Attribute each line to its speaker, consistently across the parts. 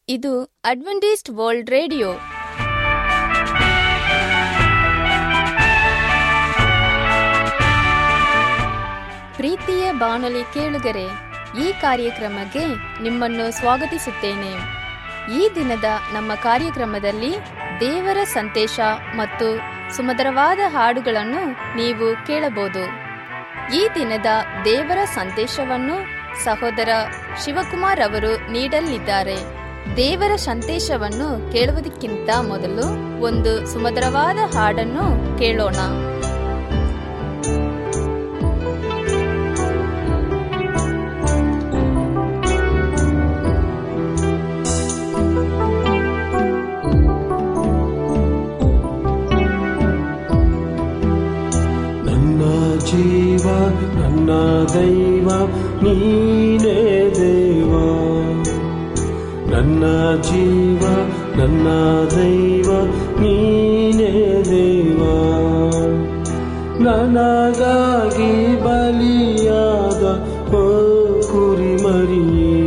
Speaker 1: ಇದು Adventist world radio ಪ್ರೀತಿಯ ಬಾನುಲಿ ಕೇಳುಗರೆ ಈ ಕಾರ್ಯಕ್ರಮಕ್ಕೆ ನಿಮ್ಮನ್ನು ಸ್ವಾಗತಿಸುತ್ತೇನೆ ಈ ದಿನದ ನಮ್ಮ ಕಾರ್ಯಕ್ರಮದಲ್ಲಿ ದೇವರ ಸಂದೇಶ ಮತ್ತು ಸುಮಧುರವಾದ ಹಾಡುಗಳನ್ನು ನೀವು ಕೇಳಬಹುದು ಈ ದಿನದ ದೇವರ ಸಂದೇಶವನ್ನು ಸಹೋದರ ಶಿವಕುಮಾರ್ ಅವರು ನೀಡಲಿದ್ದಾರೆ ದೇವರ ಸಂದೇಶವನ್ನು ಕೇಳುವುದಕ್ಕಿಂತ ಮೊದಲು ಒಂದು ಸುಮಧುರವಾದ ಹಾಡನ್ನು ಕೇಳೋಣ
Speaker 2: ನನ್ನ ಜೀವ ನನ್ನ ದೈವ ನೀನೇ ದೇವ ನನ್ನ ಜೀವ ನನ್ನ ದೈವ ನೀನೇ ದೇವ ನನಗಾಗಿ ಬಲಿಯಾದ ಓ ಕುರಿಮರಿಯೇ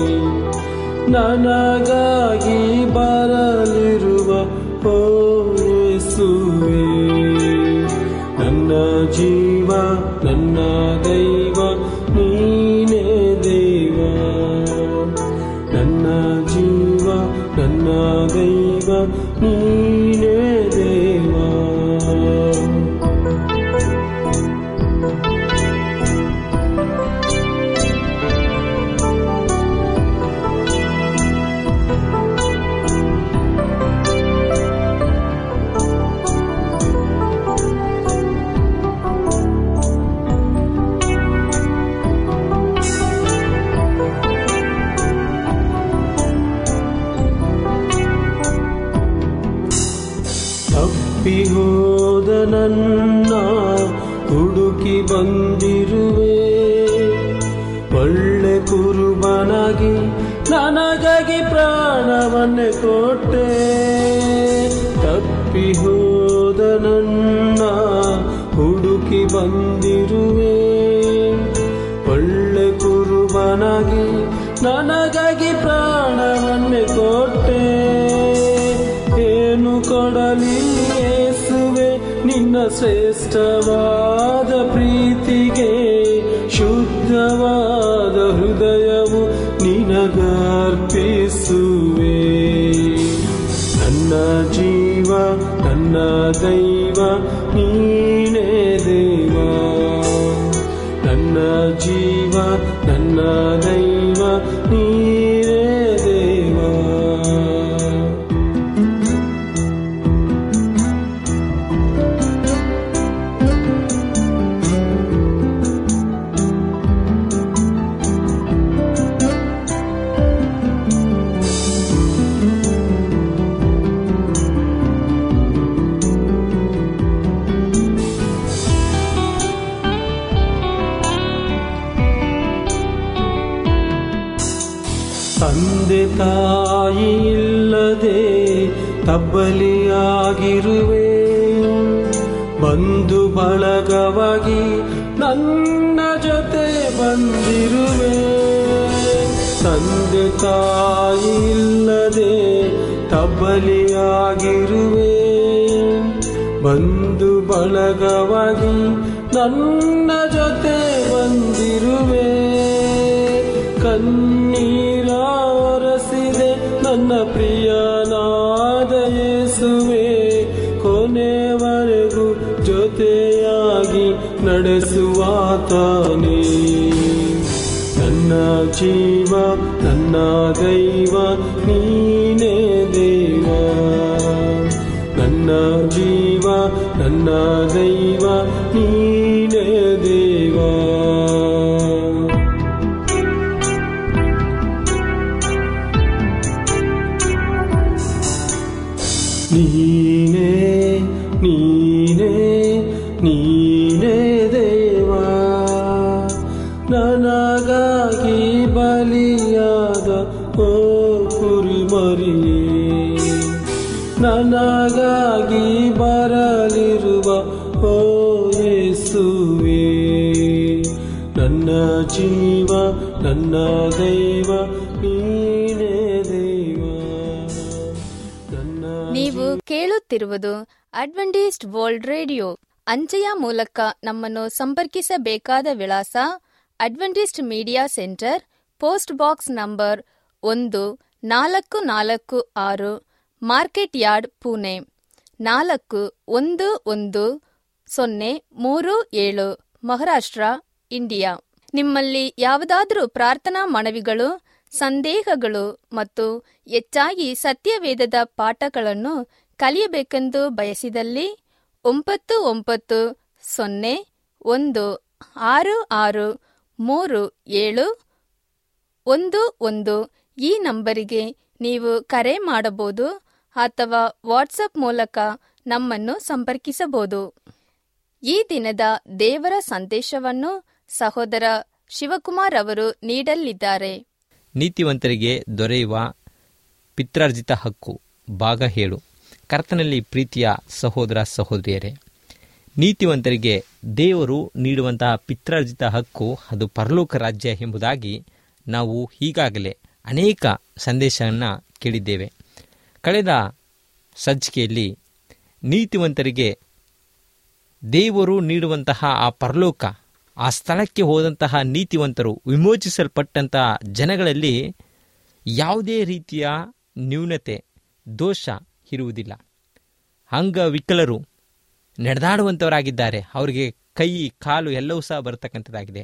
Speaker 2: ನನಗಾಗಿ ಬರಲಿರುವ ಓ ಯೇಸುವೇ ನನ್ನ ಜೀವ ನನ್ನ ದೈವ ನೀನೇ ದೇವ ನನ್ನ ಜೀವ ನನ್ನ ದೈವ ನೀನೇ ದೇವ ತಪ್ಪಿ ಹೋದ ನನ್ನ ಹುಡುಕಿ ಬಂದಿರುವೆ ಒಳ್ಳೆ ಕುರುಬನಾಗಿ ನನಗಾಗಿ ಪ್ರಾಣವನ್ನೇ ಕೊಟ್ಟೆ ತಪ್ಪಿ ಹೋದ ನನ್ನ ಹುಡುಕಿ ಬಂದಿರುವೆ ಒಳ್ಳೆ ಕುರುಬನಾಗಿ ನನಗಾಗಿ ಪ್ರಾಣವನ್ನೇ ಕೊಟ್ಟೆ ಏನು ಕೊಡಲಿ ಯೇಸುವೆ ನಿನ್ನ ಶ್ರೇಷ್ಠವಾದ ಪ್ರೀತಿಗೆ ಶುದ್ಧವಾದ ಹೃದಯವು ನಿನಗರ್ಪಿಸುವೆ ನನ್ನ ಜೀವ ನನ್ನ ದೈವ ನೀನೇ ದೇವ ನನ್ನ ಜೀವ ನನ್ನ ದೈವ ನೀನೇ ದೇವ ತಂದೆ ತಾಯಿ ಇಲ್ಲದೆ ತಬ್ಬಲಿಯಾಗಿರುವೆ ಬಂಧು ಬಳಗವಾಗಿ ನನ್ನ ಜೊತೆ ಬಂದಿರುವೆ ತಂದೆ ತಾಯಿ ಇಲ್ಲದೆ ತಬ್ಬಲಿಯಾಗಿರುವೆ ಬಂಧು ಬಳಗವಾಗಿ ನನ್ನ ಜೊತೆ ಬಂದಿರುವೆ ಕಣ್ಣೀರ ಒರೆಸಿದೆ ನನ್ನ ಪ್ರಿಯನಾದ ಯೇಸುವೆ ಕೊನೆವರೆಗೂ ಜೊತೆಯಾಗಿ ನಡೆಸುವಾತನೇ ನನ್ನ ಜೀವ ನನ್ನ ದೈವ ನೀನೇ ದೇವ ನನ್ನ ಜೀವ ನನ್ನ ದೈವ ನೀನೇ ದೇವ ನೀನೇ ನೀನೇ ನೀನೇ ದೇವ ನನಗಾಗಿ ಬಲಿಯಾದ ಓ ಕುರಿಮರಿಯೇ ನನಗಾಗಿ ಬರಲಿರುವ ಓ ಯೇಸುವೇ ನನ್ನ ಜೀವ ನನ್ನ ದೈವ ನೀನೇ ದೇವ
Speaker 1: ಕೇಳುತ್ತಿರುವುದು ಅಡ್ವೆಂಟಿಸ್ಟ್ ವರ್ಲ್ಡ್ ರೇಡಿಯೋ ಅಂಚೆಯ ಮೂಲಕ ನಮ್ಮನ್ನು ಸಂಪರ್ಕಿಸಬೇಕಾದ ವಿಳಾಸ Adventist media centre post box number ಒಂದು ನಾಲ್ಕು ನಾಲ್ಕು ಆರು ಮಾರ್ಕೆಟ್ ಯಾರ್ಡ್ ಪುಣೆ ನಾಲ್ಕು ಒಂದು ಒಂದು ಸೊನ್ನೆ ಮೂರು ಏಳು ಮಹಾರಾಷ್ಟ್ರ ಇಂಡಿಯಾ ನಿಮ್ಮಲ್ಲಿ ಯಾವುದಾದರೂ ಪ್ರಾರ್ಥನಾ ಮನವಿಗಳು ಸಂದೇಹಗಳು ಮತ್ತು ಹೆಚ್ಚಾಗಿ ಸತ್ಯವೇದದ ಪಾಠಗಳನ್ನು ಕಲಿಯಬೇಕೆಂದು ಬಯಸಿದಲ್ಲಿ ಒಂಬತ್ತು ಒಂಬತ್ತು ಸೊನ್ನೆ ಒಂದು ಆರು ಆರು ಮೂರು ಏಳು ಒಂದು ಒಂದು ಈ ನಂಬರಿಗೆ ನೀವು ಕರೆ ಮಾಡಬಹುದು ಅಥವಾ ವಾಟ್ಸಪ್ ಮೂಲಕ ನಮ್ಮನ್ನು ಸಂಪರ್ಕಿಸಬಹುದು ಈ ದಿನದ ದೇವರ ಸಂದೇಶವನ್ನು ಸಹೋದರ ಶಿವಕುಮಾರ್ ಅವರು ನೀಡಲಿದ್ದಾರೆ
Speaker 3: ನೀತಿವಂತರಿಗೆ ದೊರೆಯುವ ಪಿತ್ರಾರ್ಜಿತ ಹಕ್ಕು ಭಾಗ ಏಳು ಕರ್ತನಲ್ಲಿ ಪ್ರೀತಿಯ ಸಹೋದರ ಸಹೋದರಿಯರೇ ನೀತಿವಂತರಿಗೆ ದೇವರು ನೀಡುವಂತಹ ಪಿತ್ರಾರ್ಜಿತ ಹಕ್ಕು ಅದು ಪರಲೋಕ ರಾಜ್ಯ ಎಂಬುದಾಗಿ ನಾವು ಈಗಾಗಲೇ ಅನೇಕ ಸಂದೇಶವನ್ನು ಕೇಳಿದ್ದೇವೆ ಕಳೆದ ಸಂಚಿಕೆಯಲ್ಲಿ ನೀತಿವಂತರಿಗೆ ದೇವರು ನೀಡುವಂತಹ ಆ ಪರಲೋಕ ಆ ಸ್ಥಳಕ್ಕೆ ಹೋದಂತಹ ನೀತಿವಂತರು ವಿಮೋಚಿಸಲ್ಪಟ್ಟಂತಹ ಜನಗಳಲ್ಲಿ ಯಾವುದೇ ರೀತಿಯ ನ್ಯೂನತೆ ದೋಷ ಇರುವುದಿಲ್ಲ ಅಂಗವಿಕಲರು ನಡೆದಾಡುವಂಥವರಾಗಿದ್ದಾರೆ ಅವರಿಗೆ ಕೈ ಕಾಲು ಎಲ್ಲವೂ ಸಹ ಬರತಕ್ಕಂಥದ್ದಾಗಿದೆ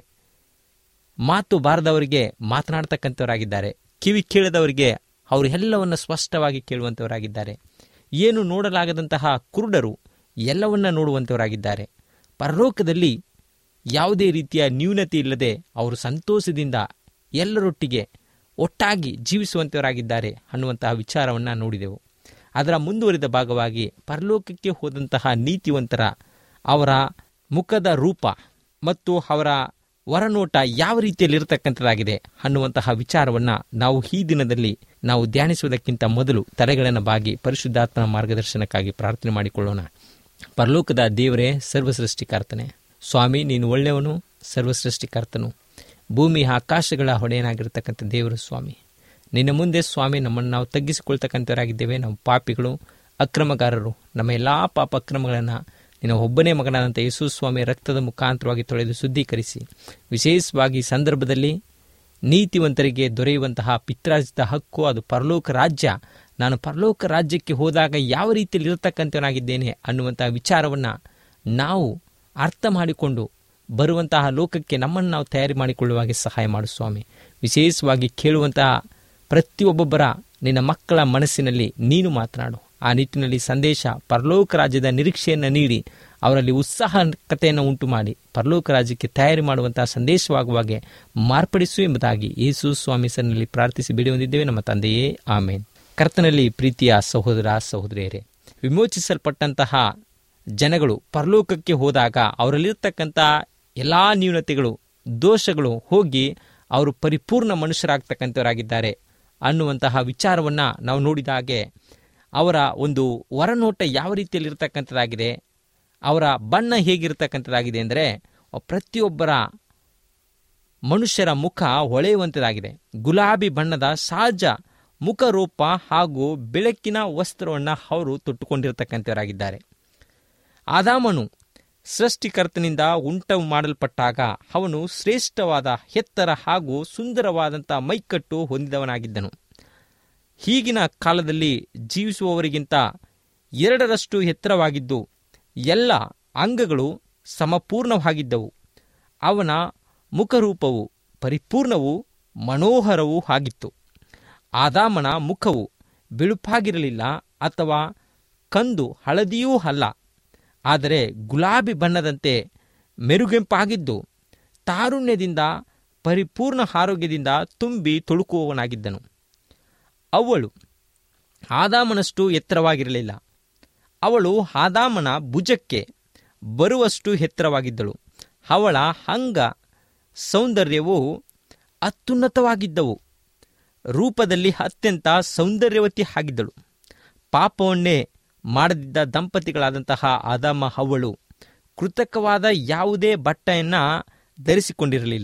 Speaker 3: ಮಾತು ಬಾರದವರಿಗೆ ಮಾತನಾಡ್ತಕ್ಕಂಥವರಾಗಿದ್ದಾರೆ ಕಿವಿ ಕೇಳದವರಿಗೆ ಅವರು ಎಲ್ಲವನ್ನು ಸ್ಪಷ್ಟವಾಗಿ ಕೇಳುವಂಥವರಾಗಿದ್ದಾರೆ ಏನು ನೋಡಲಾಗದಂತಹ ಕುರುಡರು ಎಲ್ಲವನ್ನ ನೋಡುವಂಥವರಾಗಿದ್ದಾರೆ ಪರಲೋಕದಲ್ಲಿ ಯಾವುದೇ ರೀತಿಯ ನ್ಯೂನತೆ ಇಲ್ಲದೆ ಅವರು ಸಂತೋಷದಿಂದ ಎಲ್ಲರೊಟ್ಟಿಗೆ ಒಟ್ಟಾಗಿ ಜೀವಿಸುವಂಥವರಾಗಿದ್ದಾರೆ ಅನ್ನುವಂತಹ ವಿಚಾರವನ್ನು ನೋಡಿದೆವು ಅದರ ಮುಂದುವರಿದ ಭಾಗವಾಗಿ ಪರಲೋಕಕ್ಕೆ ಹೋದಂತಹ ನೀತಿವಂತರ ಅವರ ಮುಖದ ರೂಪ ಮತ್ತು ಅವರ ಹೊರನೋಟ ಯಾವ ರೀತಿಯಲ್ಲಿ ಇರತಕ್ಕಂಥದ್ದಾಗಿದೆ ಅನ್ನುವಂತಹ ವಿಚಾರವನ್ನು ನಾವು ಈ ದಿನದಲ್ಲಿ ನಾವು ಧ್ಯಾನಿಸುವುದಕ್ಕಿಂತ ಮೊದಲು ತಲೆಗಳನ್ನು ಬಾಗಿ ಪರಿಶುದ್ಧಾತ್ಮನ ಮಾರ್ಗದರ್ಶನಕ್ಕಾಗಿ ಪ್ರಾರ್ಥನೆ ಮಾಡಿಕೊಳ್ಳೋಣ ಪರಲೋಕದ ದೇವರೇ ಸರ್ವಸೃಷ್ಟಿಕರ್ತನೆ ಸ್ವಾಮಿ ನೀನು ಒಳ್ಳೆಯವನು ಸರ್ವಸೃಷ್ಟಿಕರ್ತನು ಭೂಮಿ ಆಕಾಶಗಳ ಹೊಡೆಯನಾಗಿರ್ತಕ್ಕಂಥ ದೇವರು ಸ್ವಾಮಿ ನಿನ್ನ ಮುಂದೆ ಸ್ವಾಮಿ ನಮ್ಮನ್ನು ನಾವು ತಗ್ಗಿಸಿಕೊಳ್ತಕ್ಕಂಥವರಾಗಿದ್ದೇವೆ ನಾವು ಪಾಪಿಗಳು ಅಕ್ರಮಗಾರರು ನಮ್ಮ ಎಲ್ಲ ಪಾಪ ಅಕ್ರಮಗಳನ್ನು ನಿನ್ನ ಒಬ್ಬನೇ ಮಗನಾದಂಥ ಯೇಸು ಸ್ವಾಮಿ ರಕ್ತದ ಮುಖಾಂತರವಾಗಿ ತೊಳೆದು ಶುದ್ಧೀಕರಿಸಿ ವಿಶೇಷವಾಗಿ ಈ ಸಂದರ್ಭದಲ್ಲಿ ನೀತಿವಂತರಿಗೆ ದೊರೆಯುವಂತಹ ಪಿತ್ರಾರ್ಜಿತ ಹಕ್ಕು ಅದು ಪರಲೋಕ ರಾಜ್ಯ ನಾನು ಪರಲೋಕ ರಾಜ್ಯಕ್ಕೆ ಹೋದಾಗ ಯಾವ ರೀತಿಯಲ್ಲಿ ಇರತಕ್ಕಂಥವನಾಗಿದ್ದೇನೆ ಅನ್ನುವಂತಹ ವಿಚಾರವನ್ನು ನಾವು ಅರ್ಥ ಮಾಡಿಕೊಂಡು ಬರುವಂತಹ ಲೋಕಕ್ಕೆ ನಮ್ಮನ್ನು ನಾವು ತಯಾರಿ ಮಾಡಿಕೊಳ್ಳುವಾಗೆ ಸಹಾಯ ಮಾಡು ಸ್ವಾಮಿ ವಿಶೇಷವಾಗಿ ಕೇಳುವಂತಹ ಪ್ರತಿಯೊಬ್ಬೊಬ್ಬರ ನಿನ್ನ ಮಕ್ಕಳ ಮನಸ್ಸಿನಲ್ಲಿ ನೀನು ಮಾತನಾಡು ಆ ನಿಟ್ಟಿನಲ್ಲಿ ಸಂದೇಶ ಪರಲೋಕ ರಾಜ್ಯದ ನಿರೀಕ್ಷೆಯನ್ನು ನೀಡಿ ಅವರಲ್ಲಿ ಉತ್ಸಾಹಕತೆಯನ್ನು ಉಂಟು ಮಾಡಿ ಪರಲೋಕ ರಾಜ್ಯಕ್ಕೆ ತಯಾರಿ ಮಾಡುವಂತಹ ಸಂದೇಶವಾಗುವಾಗೆ ಮಾರ್ಪಡಿಸು ಎಂಬುದಾಗಿ ಯೇಸು ಸ್ವಾಮಿ ಸನ್ನಲ್ಲಿ ಪ್ರಾರ್ಥಿಸಿ ಬಿಡಿ ಹೊಂದಿದ್ದೇವೆ ನಮ್ಮ ತಂದೆಯೇ ಆಮೇನ್ ಕರ್ತನಲ್ಲಿ ಪ್ರೀತಿಯ ಸಹೋದರ ಸಹೋದರಿಯರೇ ವಿಮೋಚಿಸಲ್ಪಟ್ಟಂತಹ ಜನಗಳು ಪರಲೋಕಕ್ಕೆ ಹೋದಾಗ ಅವರಲ್ಲಿರ್ತಕ್ಕಂಥ ಎಲ್ಲ ನ್ಯೂನತೆಗಳು ದೋಷಗಳು ಹೋಗಿ ಅವರು ಪರಿಪೂರ್ಣ ಮನುಷ್ಯರಾಗ್ತಕ್ಕಂಥವರಾಗಿದ್ದಾರೆ ಅನ್ನುವಂತಹ ವಿಚಾರವನ್ನು ನಾವು ನೋಡಿದ ಹಾಗೆ ಅವರ ಒಂದು ಹೊರನೋಟ ಯಾವ ರೀತಿಯಲ್ಲಿ ಇರ್ತಕ್ಕಂಥದ್ದಾಗಿದೆ ಅವರ ಬಣ್ಣ ಹೇಗಿರ್ತಕ್ಕಂಥದ್ದಾಗಿದೆ ಅಂದರೆ ಪ್ರತಿಯೊಬ್ಬರ ಮನುಷ್ಯರ ಮುಖ ಹೊಳೆಯುವಂಥದ್ದಾಗಿದೆ ಗುಲಾಬಿ ಬಣ್ಣದ ಸಹಜ ಮುಖರೂಪ ಹಾಗೂ ಬೆಳಕಿನ ವಸ್ತ್ರವನ್ನು ಅವರು ತೊಟ್ಟುಕೊಂಡಿರ್ತಕ್ಕಂಥವರಾಗಿದ್ದಾರೆ ಆದಾಮನು ಸೃಷ್ಟಿಕರ್ತನಿಂದ ಉಂಟು ಮಾಡಲ್ಪಟ್ಟಾಗ ಅವನು ಶ್ರೇಷ್ಠವಾದ ಎತ್ತರ ಹಾಗೂ ಸುಂದರವಾದಂಥ ಮೈಕಟ್ಟು ಹೊಂದಿದವನಾಗಿದ್ದನು ಈಗಿನ ಕಾಲದಲ್ಲಿ ಜೀವಿಸುವವರಿಗಿಂತ ಎರಡರಷ್ಟು ಎತ್ತರವಾಗಿದ್ದು ಎಲ್ಲ ಅಂಗಗಳು ಸಮಪೂರ್ಣವಾಗಿದ್ದವು ಅವನ ಮುಖರೂಪವು ಪರಿಪೂರ್ಣವೂ ಮನೋಹರವೂ ಆಗಿತ್ತು ಆದಾಮನ ಮುಖವು ಬಿಳುಪಾಗಿರಲಿಲ್ಲ ಅಥವಾ ಕಂದು ಹಳದಿಯೂ ಅಲ್ಲ ಆದರೆ ಗುಲಾಬಿ ಬಣ್ಣದಂತೆ ಮೆರುಗೆಂಪಾಗಿದ್ದು ತಾರುಣ್ಯದಿಂದ ಪರಿಪೂರ್ಣ ಆರೋಗ್ಯದಿಂದ ತುಂಬಿ ತೊಳುಕುವವನಾಗಿದ್ದನು ಅವಳು ಆದಾಮನಷ್ಟು ಎತ್ತರವಾಗಿರಲಿಲ್ಲ ಅವಳು ಆದಾಮನ ಭುಜಕ್ಕೆ ಬರುವಷ್ಟು ಎತ್ತರವಾಗಿದ್ದಳು ಅವಳ ಅಂಗ ಸೌಂದರ್ಯವು ಅತ್ಯುನ್ನತವಾಗಿದ್ದವು ರೂಪದಲ್ಲಿ ಅತ್ಯಂತ ಸೌಂದರ್ಯವತಿ ಆಗಿದ್ದಳು ಪಾಪವನ್ನೇ ಮಾಡದಿದ್ದ ದಂಪತಿಗಳಾದಂತಹ ಆದಾಮ ಹವ್ವಳು ಕೃತಕವಾದ ಯಾವುದೇ ಬಟ್ಟೆಯನ್ನು ಧರಿಸಿಕೊಂಡಿರಲಿಲ್ಲ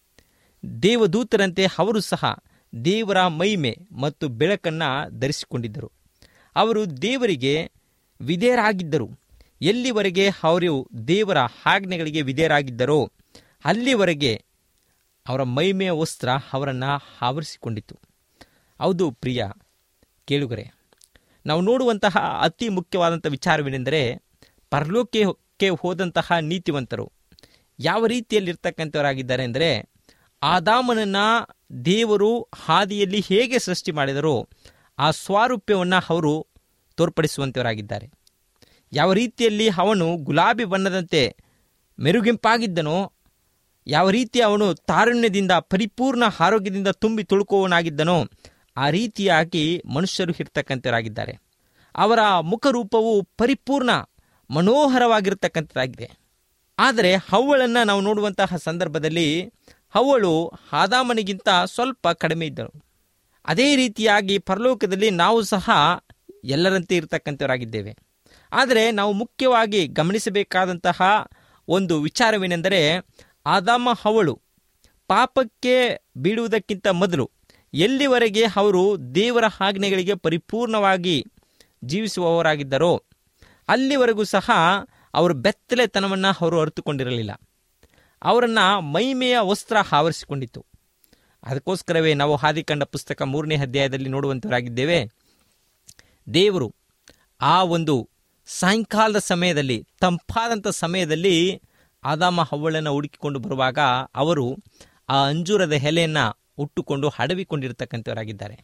Speaker 3: ದೇವದೂತರಂತೆ ಅವರು ಸಹ ದೇವರ ಮಹಿಮೆ ಮತ್ತು ಬೆಳಕನ್ನು ಧರಿಸಿಕೊಂಡಿದ್ದರು ಅವರು ದೇವರಿಗೆ ವಿಧೇಯರಾಗಿದ್ದರು ಎಲ್ಲಿವರೆಗೆ ಅವರು ದೇವರ ಆಜ್ಞೆಗಳಿಗೆ ವಿಧೇಯರಾಗಿದ್ದರೋ ಅಲ್ಲಿವರೆಗೆ ಅವರ ಮೈಮೆಯ ವಸ್ತ್ರ ಅವರನ್ನು ಆವರಿಸಿಕೊಂಡಿತು ಹೌದು ಪ್ರಿಯ ಕೇಳುಗರೆ ನಾವು ನೋಡುವಂತಹ ಅತಿ ಮುಖ್ಯವಾದಂಥ ವಿಚಾರವೇನೆಂದರೆ ಪರಲೋಕಕ್ಕೆ ಹೋದಂತಹ ನೀತಿವಂತರು ಯಾವ ರೀತಿಯಲ್ಲಿರ್ತಕ್ಕಂಥವರಾಗಿದ್ದಾರೆ ಅಂದರೆ ಆದಾಮನನ್ನ ದೇವರು ಹಾದಿಯಲ್ಲಿ ಹೇಗೆ ಸೃಷ್ಟಿ ಮಾಡಿದರೋ ಆ ಸ್ವಾರೂಪ್ಯವನ್ನು ಅವರು ತೋರ್ಪಡಿಸುವಂಥವರಾಗಿದ್ದಾರೆ ಯಾವ ರೀತಿಯಲ್ಲಿ ಅವನು ಗುಲಾಬಿ ಬಣ್ಣದಂತೆ ಮೆರುಗೆಂಪಾಗಿದ್ದನೋ ಯಾವ ರೀತಿ ಅವನು ತಾರುಣ್ಯದಿಂದ ಪರಿಪೂರ್ಣ ಆರೋಗ್ಯದಿಂದ ತುಂಬಿ ತುಳುಕುವವನಾಗಿದ್ದನೋ ಆ ರೀತಿಯಾಗಿ ಮನುಷ್ಯರು ಇರ್ತಕ್ಕಂಥವರಾಗಿದ್ದಾರೆ ಅವರ ಮುಖರೂಪವು ಪರಿಪೂರ್ಣ ಮನೋಹರವಾಗಿರ್ತಕ್ಕಂಥದ್ದಾಗಿದೆ ಆದರೆ ಹವ್ವಳನ್ನು ನಾವು ನೋಡುವಂತಹ ಸಂದರ್ಭದಲ್ಲಿ ಹವ್ವಳು ಆದಾಮನಿಗಿಂತ ಸ್ವಲ್ಪ ಕಡಿಮೆ ಇದ್ದಳು ಅದೇ ರೀತಿಯಾಗಿ ಪರಲೋಕದಲ್ಲಿ ನಾವು ಸಹ ಎಲ್ಲರಂತೆ ಇರತಕ್ಕಂಥವರಾಗಿದ್ದೇವೆ ಆದರೆ ನಾವು ಮುಖ್ಯವಾಗಿ ಗಮನಿಸಬೇಕಾದಂತಹ ಒಂದು ವಿಚಾರವೇನೆಂದರೆ ಆದಾಮ ಹವಳು ಪಾಪಕ್ಕೆ ಬೀಳುವುದಕ್ಕಿಂತ ಮೊದಲು ಎಲ್ಲಿವರೆಗೆ ಅವರು ದೇವರ ಆಜ್ಞೆಗಳಿಗೆ ಪರಿಪೂರ್ಣವಾಗಿ ಜೀವಿಸುವವರಾಗಿದ್ದರೋ ಅಲ್ಲಿವರೆಗೂ ಸಹ ಅವರು ಬೆತ್ತಲೆತನವನ್ನು ಅವರು ಅರಿತುಕೊಂಡಿರಲಿಲ್ಲ ಅವರನ್ನು ಮೈಮೆಯ ವಸ್ತ್ರ ಆವರಿಸಿಕೊಂಡಿತ್ತು ಅದಕ್ಕೋಸ್ಕರವೇ ನಾವು ಹಾದಿಕಂಡ ಪುಸ್ತಕ ಮೂರನೇ ಅಧ್ಯಾಯದಲ್ಲಿ ನೋಡುವಂತವರಾಗಿದ್ದೇವೆ ದೇವರು ಆ ಒಂದು ಸಾಯಂಕಾಲದ ಸಮಯದಲ್ಲಿ ತಂಪಾದಂಥ ಸಮಯದಲ್ಲಿ ಆದಾಮ ಹವ್ವಳನ್ನು ಹುಡುಕಿಕೊಂಡು ಬರುವಾಗ ಅವರು ಆ ಅಂಜೂರದ ಎಲೆಯನ್ನು ಉಟ್ಟುಕೊಂಡು ಹಡವಿಕೊಂಡಿರ್ತಕ್ಕಂಥವರಾಗಿದ್ದಾರೆ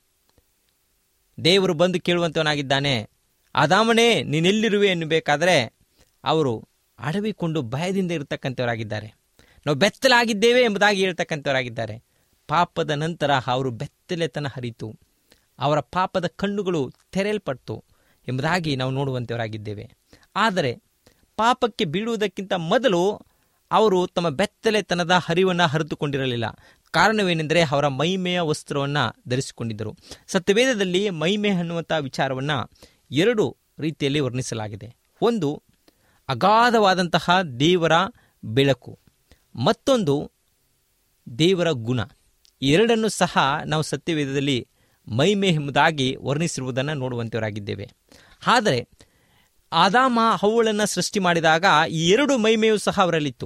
Speaker 3: ದೇವರು ಬಂದು ಕೇಳುವಂಥವನಾಗಿದ್ದಾನೆ ಆದಾಮನೇ ನೀನೆಲ್ಲಿರುವೆ ಎನ್ನಬೇಕಾದರೆ ಅವರು ಅಡವಿಕೊಂಡು ಭಯದಿಂದ ಇರತಕ್ಕಂಥವರಾಗಿದ್ದಾರೆ ನಾವು ಬೆತ್ತಲಾಗಿದ್ದೇವೆ ಎಂಬುದಾಗಿ ಹೇಳ್ತಕ್ಕಂಥವರಾಗಿದ್ದಾರೆ ಪಾಪದ ನಂತರ ಅವರು ಬೆತ್ತಲೆತನ ಹರಿತು ಅವರ ಪಾಪದ ಕಣ್ಣುಗಳು ತೆರೆಯಲ್ಪಟ್ಟು ಎಂಬುದಾಗಿ ನಾವು ನೋಡುವಂಥವರಾಗಿದ್ದೇವೆ ಆದರೆ ಪಾಪಕ್ಕೆ ಬೀಳುವುದಕ್ಕಿಂತ ಮೊದಲು ಅವರು ತಮ್ಮ ಬೆತ್ತಲೆತನದ ಹರಿವನ್ನು ಹರಿದುಕೊಂಡಿರಲಿಲ್ಲ ಕಾರಣವೇನೆಂದರೆ ಅವರ ಮೈಮೆಯ ವಸ್ತ್ರವನ್ನು ಧರಿಸಿಕೊಂಡಿದ್ದರು ಸತ್ಯವೇದದಲ್ಲಿ ಮೈಮೆ ಅನ್ನುವಂಥ ವಿಚಾರವನ್ನು ಎರಡು ರೀತಿಯಲ್ಲಿ ವರ್ಣಿಸಲಾಗಿದೆ ಒಂದು ಅಗಾಧವಾದಂತಹ ದೇವರ ಬೆಳಕು ಮತ್ತೊಂದು ದೇವರ ಗುಣ ಈ ಎರಡನ್ನು ಸಹ ನಾವು ಸತ್ಯವೇದದಲ್ಲಿ ಮೈಮೆ ಎಂಬುದಾಗಿ ವರ್ಣಿಸಿರುವುದನ್ನು ನೋಡುವಂಥವರಾಗಿದ್ದೇವೆ ಆದರೆ ಆದಾಮ ಹವ್ವಳನ್ನು ಸೃಷ್ಟಿ ಮಾಡಿದಾಗ ಈ ಎರಡು ಮೈಮೆಯೂ ಸಹ ಅವರಲ್ಲಿತ್ತು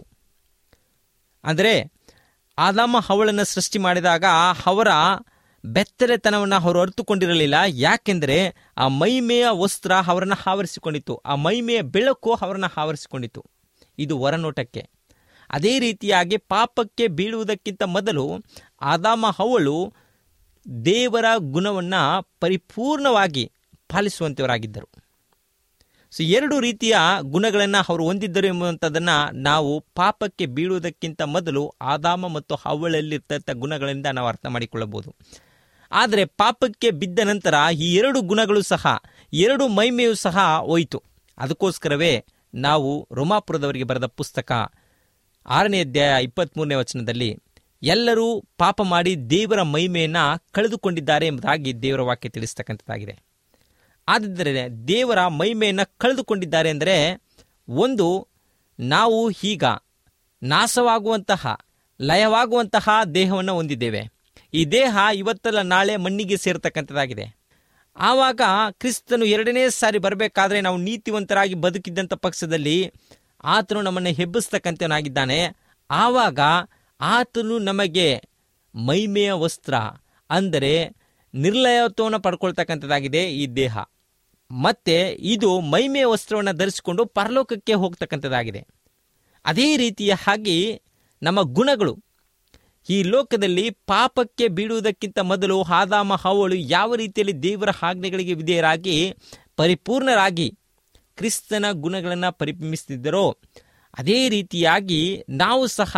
Speaker 3: ಅಂದರೆ ಆದಾಮ ಹವಳನ್ನು ಸೃಷ್ಟಿ ಮಾಡಿದಾಗ ಅವರ ಬೆತ್ತಲೆತನವನ್ನು ಅವರು ಅರಿತುಕೊಂಡಿರಲಿಲ್ಲ ಯಾಕೆಂದರೆ ಆ ಮೈಮೆಯ ವಸ್ತ್ರ ಅವರನ್ನು ಆವರಿಸಿಕೊಂಡಿತ್ತು ಆ ಮೈಮೆಯ ಬೆಳಕು ಅವರನ್ನು ಆವರಿಸಿಕೊಂಡಿತ್ತು ಇದು ಹೊರನೋಟಕ್ಕೆ ಅದೇ ರೀತಿಯಾಗಿ ಪಾಪಕ್ಕೆ ಬೀಳುವುದಕ್ಕಿಂತ ಮೊದಲು ಆದಾಮ ಹವಳು ದೇವರ ಗುಣವನ್ನು ಪರಿಪೂರ್ಣವಾಗಿ ಪಾಲಿಸುವಂಥವರಾಗಿದ್ದರು ಸೊ ಎರಡು ರೀತಿಯ ಗುಣಗಳನ್ನು ಅವರು ಹೊಂದಿದ್ದರು ಎಂಬುವಂಥದ್ದನ್ನು ನಾವು ಪಾಪಕ್ಕೆ ಬೀಳುವುದಕ್ಕಿಂತ ಮೊದಲು ಆದಾಮ ಮತ್ತು ಹವಳಲ್ಲಿರ್ತಂಥ ಗುಣಗಳಿಂದ ನಾವು ಅರ್ಥ ಮಾಡಿಕೊಳ್ಳಬಹುದು ಆದರೆ ಪಾಪಕ್ಕೆ ಬಿದ್ದ ನಂತರ ಈ ಎರಡು ಗುಣಗಳು ಸಹ ಎರಡು ಮೈಮೆಯೂ ಸಹ ಹೋಯಿತು ಅದಕ್ಕೋಸ್ಕರವೇ ನಾವು ರೋಮಾಪುರದವರಿಗೆ ಬರೆದ ಪುಸ್ತಕ ಆರನೇ ಅಧ್ಯಾಯ ಇಪ್ಪತ್ತ್ಮೂರನೇ ವಚನದಲ್ಲಿ ಎಲ್ಲರೂ ಪಾಪ ಮಾಡಿ ದೇವರ ಮಹಿಮೆಯನ್ನು ಕಳೆದುಕೊಂಡಿದ್ದಾರೆ ಎಂಬುದಾಗಿ ದೇವರ ವಾಕ್ಯ ತಿಳಿಸ್ತಕ್ಕಂಥದ್ದಾಗಿದೆ ಆದ್ದರಿಂದ ದೇವರ ಮಹಿಮೆಯನ್ನು ಕಳೆದುಕೊಂಡಿದ್ದಾರೆ ಅಂದರೆ ಒಂದು ನಾವು ಈಗ ನಾಶವಾಗುವಂತಹ ಲಯವಾಗುವಂತಹ ದೇಹವನ್ನು ಹೊಂದಿದ್ದೇವೆ ಈ ದೇಹ ಇವತ್ತಲ್ಲ ನಾಳೆ ಮಣ್ಣಿಗೆ ಸೇರ್ತಕ್ಕಂಥದ್ದಾಗಿದೆ ಆವಾಗ ಕ್ರಿಸ್ತನು ಎರಡನೇ ಸಾರಿ ಬರಬೇಕಾದ್ರೆ ನಾವು ನೀತಿವಂತರಾಗಿ ಬದುಕಿದ್ದಂಥ ಪಕ್ಷದಲ್ಲಿ ಆತನು ನಮ್ಮನ್ನು ಹೆಬ್ಬಿಸ್ತಕ್ಕಂಥವನಾಗಿದ್ದಾನೆ ಆವಾಗ ಆತನು ನಮಗೆ ಮೈಮೆಯ ವಸ್ತ್ರ ಅಂದರೆ ನಿರ್ಲಯತ್ವವನ್ನು ಪಡ್ಕೊಳ್ತಕ್ಕಂಥದ್ದಾಗಿದೆ ಈ ದೇಹ ಮತ್ತೆ ಇದು ಮೈಮೆಯ ವಸ್ತ್ರವನ್ನು ಧರಿಸಿಕೊಂಡು ಪರಲೋಕಕ್ಕೆ ಹೋಗ್ತಕ್ಕಂಥದ್ದಾಗಿದೆ ಅದೇ ರೀತಿಯ ಹಾಗೆ ನಮ್ಮ ಗುಣಗಳು ಈ ಲೋಕದಲ್ಲಿ ಪಾಪಕ್ಕೆ ಬೀಳುವುದಕ್ಕಿಂತ ಮೊದಲು ಆದಾಮ ಹವಳು ಯಾವ ರೀತಿಯಲ್ಲಿ ದೇವರ ಆಜ್ಞೆಗಳಿಗೆ ವಿಧೇಯರಾಗಿ ಪರಿಪೂರ್ಣರಾಗಿ ಕ್ರಿಸ್ತನ ಗುಣಗಳನ್ನು ಪರಿಪಿಮಿಸುತ್ತಿದ್ದರೋ ಅದೇ ರೀತಿಯಾಗಿ ನಾವು ಸಹ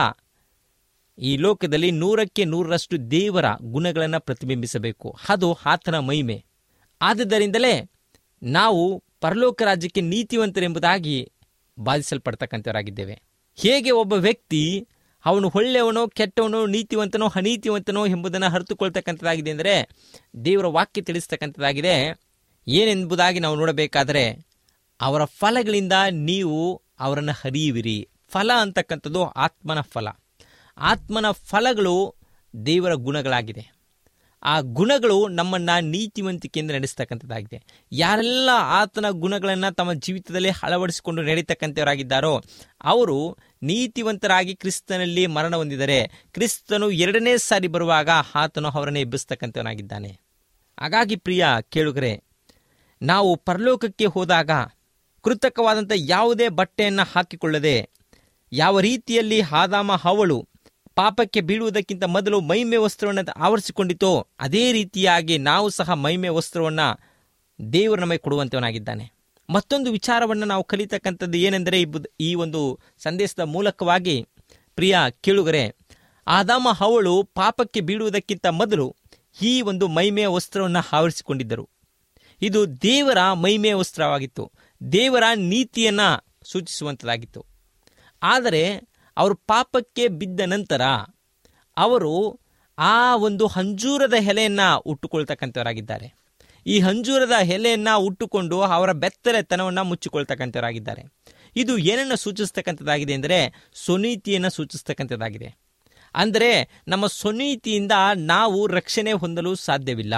Speaker 3: ಈ ಲೋಕದಲ್ಲಿ ನೂರಕ್ಕೆ ನೂರರಷ್ಟು ದೇವರ ಗುಣಗಳನ್ನು ಪ್ರತಿಬಿಂಬಿಸಬೇಕು ಅದು ಆತನ ಮಹಿಮೆ ಆದುದರಿಂದಲೇ ನಾವು ಪರಲೋಕ ರಾಜ್ಯಕ್ಕೆ ನೀತಿವಂತರೆಂಬುದಾಗಿ ಬಾಧಿಸಲ್ಪಡ್ತಕ್ಕಂಥವರಾಗಿದ್ದೇವೆ ಹೇಗೆ ಒಬ್ಬ ವ್ಯಕ್ತಿ ಅವನು ಒಳ್ಳೆಯವನೋ ಕೆಟ್ಟವನೋ ನೀತಿವಂತನೋ ಅನೀತಿವಂತನೋ ಎಂಬುದನ್ನು ಅರಿತುಕೊಳ್ತಕ್ಕಂಥದ್ದಾಗಿದೆ ಅಂದರೆ ದೇವರ ವಾಕ್ಯ ತಿಳಿಸ್ತಕ್ಕಂಥದ್ದಾಗಿದೆ ಏನೆಂಬುದಾಗಿ ನಾವು ನೋಡಬೇಕಾದರೆ ಅವರ ಫಲಗಳಿಂದ ನೀವು ಅವರನ್ನು ಹರಿಯುವಿರಿ ಫಲ ಅಂತಕ್ಕಂಥದ್ದು ಆತ್ಮನ ಫಲ ಆತ್ಮನ ಫಲಗಳು ದೇವರ ಗುಣಗಳಾಗಿದೆ ಆ ಗುಣಗಳು ನಮ್ಮನ್ನ ನೀತಿವಂತಿಕೆಯಿಂದ ನಡೆಸ್ತಕ್ಕಂಥದ್ದಾಗಿದೆ ಯಾರೆಲ್ಲ ಆತನ ಗುಣಗಳನ್ನು ತಮ್ಮ ಜೀವಿತದಲ್ಲಿ ಅಳವಡಿಸಿಕೊಂಡು ನಡೀತಕ್ಕಂಥವರಾಗಿದ್ದಾರೋ ಅವರು ನೀತಿವಂತರಾಗಿ ಕ್ರಿಸ್ತನಲ್ಲಿ ಮರಣ ಹೊಂದಿದರೆ ಕ್ರಿಸ್ತನು ಎರಡನೇ ಸಾರಿ ಬರುವಾಗ ಆತನು ಅವರನ್ನೇ ಎಬ್ಬಿಸ್ತಕ್ಕಂಥವನಾಗಿದ್ದಾನೆ ಹಾಗಾಗಿ ಪ್ರಿಯ ಕೇಳುಗರೆ ನಾವು ಪರಲೋಕಕ್ಕೆ ಹೋದಾಗ ಕೃತಕವಾದಂಥ ಯಾವುದೇ ಬಟ್ಟೆಯನ್ನು ಹಾಕಿಕೊಳ್ಳದೆ ಯಾವ ರೀತಿಯಲ್ಲಿ ಆದಾಮ ಹವಳು ಪಾಪಕ್ಕೆ ಬೀಳುವುದಕ್ಕಿಂತ ಮೊದಲು ಮೈಮೆ ವಸ್ತ್ರವನ್ನು ಆವರಿಸಿಕೊಂಡಿತೋ ಅದೇ ರೀತಿಯಾಗಿ ನಾವು ಸಹ ಮೈಮೆ ವಸ್ತ್ರವನ್ನು ದೇವರು ನಮಗೆ ಕೊಡುವಂತವನಾಗಿದ್ದಾನೆ ಮತ್ತೊಂದು ವಿಚಾರವನ್ನು ನಾವು ಕಲಿತಕ್ಕಂಥದ್ದು ಏನೆಂದರೆ ಈ ಬುದ್- ಈ ಒಂದು ಸಂದೇಶದ ಮೂಲಕವಾಗಿ ಪ್ರಿಯ ಕೇಳುಗರೆ ಆದಾಮ ಹವಳು ಪಾಪಕ್ಕೆ ಬೀಳುವುದಕ್ಕಿಂತ ಮೊದಲು ಈ ಒಂದು ಮೈಮೆಯ ವಸ್ತ್ರವನ್ನು ಆವರಿಸಿಕೊಂಡಿದ್ದರು ಇದು ದೇವರ ಮೈಮೆಯ ವಸ್ತ್ರವಾಗಿತ್ತು ದೇವರ ನೀತಿಯನ್ನ ಸೂಚಿಸುವಂಥದ್ದಾಗಿತ್ತು ಆದರೆ ಅವರು ಪಾಪಕ್ಕೆ ಬಿದ್ದ ನಂತರ ಅವರು ಆ ಒಂದು ಹಂಜೂರದ ಎಲೆಯನ್ನ ಉಟ್ಟುಕೊಳ್ತಕ್ಕಂಥವರಾಗಿದ್ದಾರೆ ಈ ಹಂಜೂರದ ಎಲೆಯನ್ನ ಉಟ್ಟುಕೊಂಡು ಅವರ ಬೆತ್ತಲೆತನವನ್ನು ಮುಚ್ಚಿಕೊಳ್ತಕ್ಕಂಥವರಾಗಿದ್ದಾರೆ ಇದು ಏನನ್ನು ಸೂಚಿಸ್ತಕ್ಕಂಥದ್ದಾಗಿದೆ ಅಂದರೆ ಸ್ವನೀತಿಯನ್ನು ಸೂಚಿಸ್ತಕ್ಕಂಥದ್ದಾಗಿದೆ ಅಂದರೆ ನಮ್ಮ ಸ್ವನೀತಿಯಿಂದ ನಾವು ರಕ್ಷಣೆ ಹೊಂದಲು ಸಾಧ್ಯವಿಲ್ಲ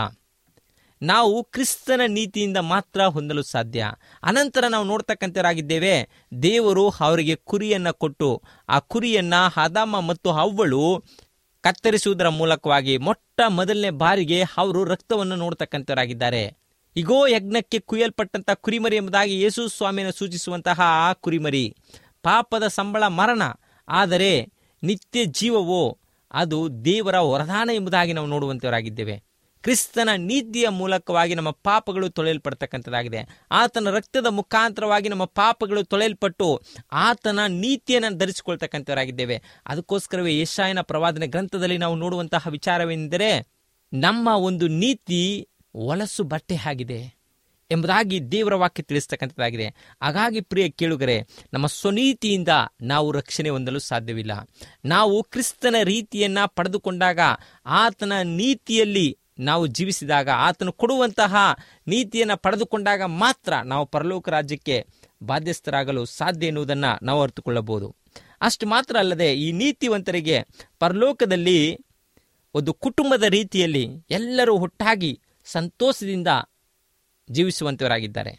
Speaker 3: ನಾವು ಕ್ರಿಸ್ತನ ನೀತಿಯಿಂದ ಮಾತ್ರ ಹೊಂದಲು ಸಾಧ್ಯ ಅನಂತರ ನಾವು ನೋಡ್ತಕ್ಕಂಥವರಾಗಿದ್ದೇವೆ ದೇವರು ಅವರಿಗೆ ಕುರಿಯನ್ನ ಕೊಟ್ಟು ಆ ಕುರಿಯನ್ನ ಹದಾಮ ಮತ್ತು ಅವ್ವಳು ಕತ್ತರಿಸುವುದರ ಮೂಲಕವಾಗಿ ಮೊಟ್ಟ ಮೊದಲನೇ ಬಾರಿಗೆ ಅವರು ರಕ್ತವನ್ನು ನೋಡ್ತಕ್ಕಂಥವರಾಗಿದ್ದಾರೆ ಇಗೋ ಯಜ್ಞಕ್ಕೆ ಕುಯ್ಯಲ್ಪಟ್ಟಂತ ಕುರಿಮರಿ ಎಂಬುದಾಗಿ ಯೇಸು ಸ್ವಾಮಿಯನ್ನು ಸೂಚಿಸುವಂತಹ ಆ ಕುರಿಮರಿ ಪಾಪದ ಸಂಬಳ ಮರಣ ಆದರೆ ನಿತ್ಯ ಜೀವವೋ ಅದು ದೇವರ ವರದಾನ ಎಂಬುದಾಗಿ ನಾವು ನೋಡುವಂತವರಾಗಿದ್ದೇವೆ ಕ್ರಿಸ್ತನ ನೀತಿಯ ಮೂಲಕವಾಗಿ ನಮ್ಮ ಪಾಪಗಳು ತೊಳೆಯಲ್ಪಡ್ತಕ್ಕಂಥದ್ದಾಗಿದೆ ಆತನ ರಕ್ತದ ಮುಖಾಂತರವಾಗಿ ನಮ್ಮ ಪಾಪಗಳು ತೊಳೆಯಲ್ಪಟ್ಟು ಆತನ ನೀತಿಯನ್ನು ಧರಿಸಿಕೊಳ್ತಕ್ಕಂಥವರಾಗಿದ್ದೇವೆ ಅದಕ್ಕೋಸ್ಕರವೇ ಯಶಾಯನ ಪ್ರವಾದನೆ ಗ್ರಂಥದಲ್ಲಿ ನಾವು ನೋಡುವಂತಹ ವಿಚಾರವೆಂದರೆ ನಮ್ಮ ಒಂದು ನೀತಿ ಹೊಲಸು ಬಟ್ಟೆ ಆಗಿದೆ ಎಂಬುದಾಗಿ ದೇವರ ವಾಕ್ಯ ತಿಳಿಸ್ತಕ್ಕಂಥದ್ದಾಗಿದೆ ಹಾಗಾಗಿ ಪ್ರಿಯ ಕೇಳುಗರೆ ನಮ್ಮ ಸ್ವನೀತಿಯಿಂದ ನಾವು ರಕ್ಷಣೆ ಹೊಂದಲು ಸಾಧ್ಯವಿಲ್ಲ ನಾವು ಕ್ರಿಸ್ತನ ರೀತಿಯನ್ನ ಪಡೆದುಕೊಂಡಾಗ ಆತನ ನೀತಿಯಲ್ಲಿ ನಾವು ಜೀವಿಸಿದಾಗ ಆತನು ಕೊಡುವಂತಹ ನೀತಿಯನ್ನು ಪಡೆದುಕೊಂಡಾಗ ಮಾತ್ರ ನಾವು ಪರಲೋಕ ರಾಜ್ಯಕ್ಕೆ ಬಾಧ್ಯಸ್ಥರಾಗಲು ಸಾಧ್ಯ ಎನ್ನುವುದನ್ನು ನಾವು ಅರ್ಥಕೊಳ್ಳಬಹುದು ಅಷ್ಟು ಮಾತ್ರ ಅಲ್ಲದೆ ಈ ನೀತಿವಂತರಿಗೆ ಪರಲೋಕದಲ್ಲಿ ಒಂದು ಕುಟುಂಬದ ರೀತಿಯಲ್ಲಿ ಎಲ್ಲರೂ ಒಟ್ಟಾಗಿ ಸಂತೋಷದಿಂದ ಜೀವಿಸುವಂತವರಾಗಿದ್ದಾರೆ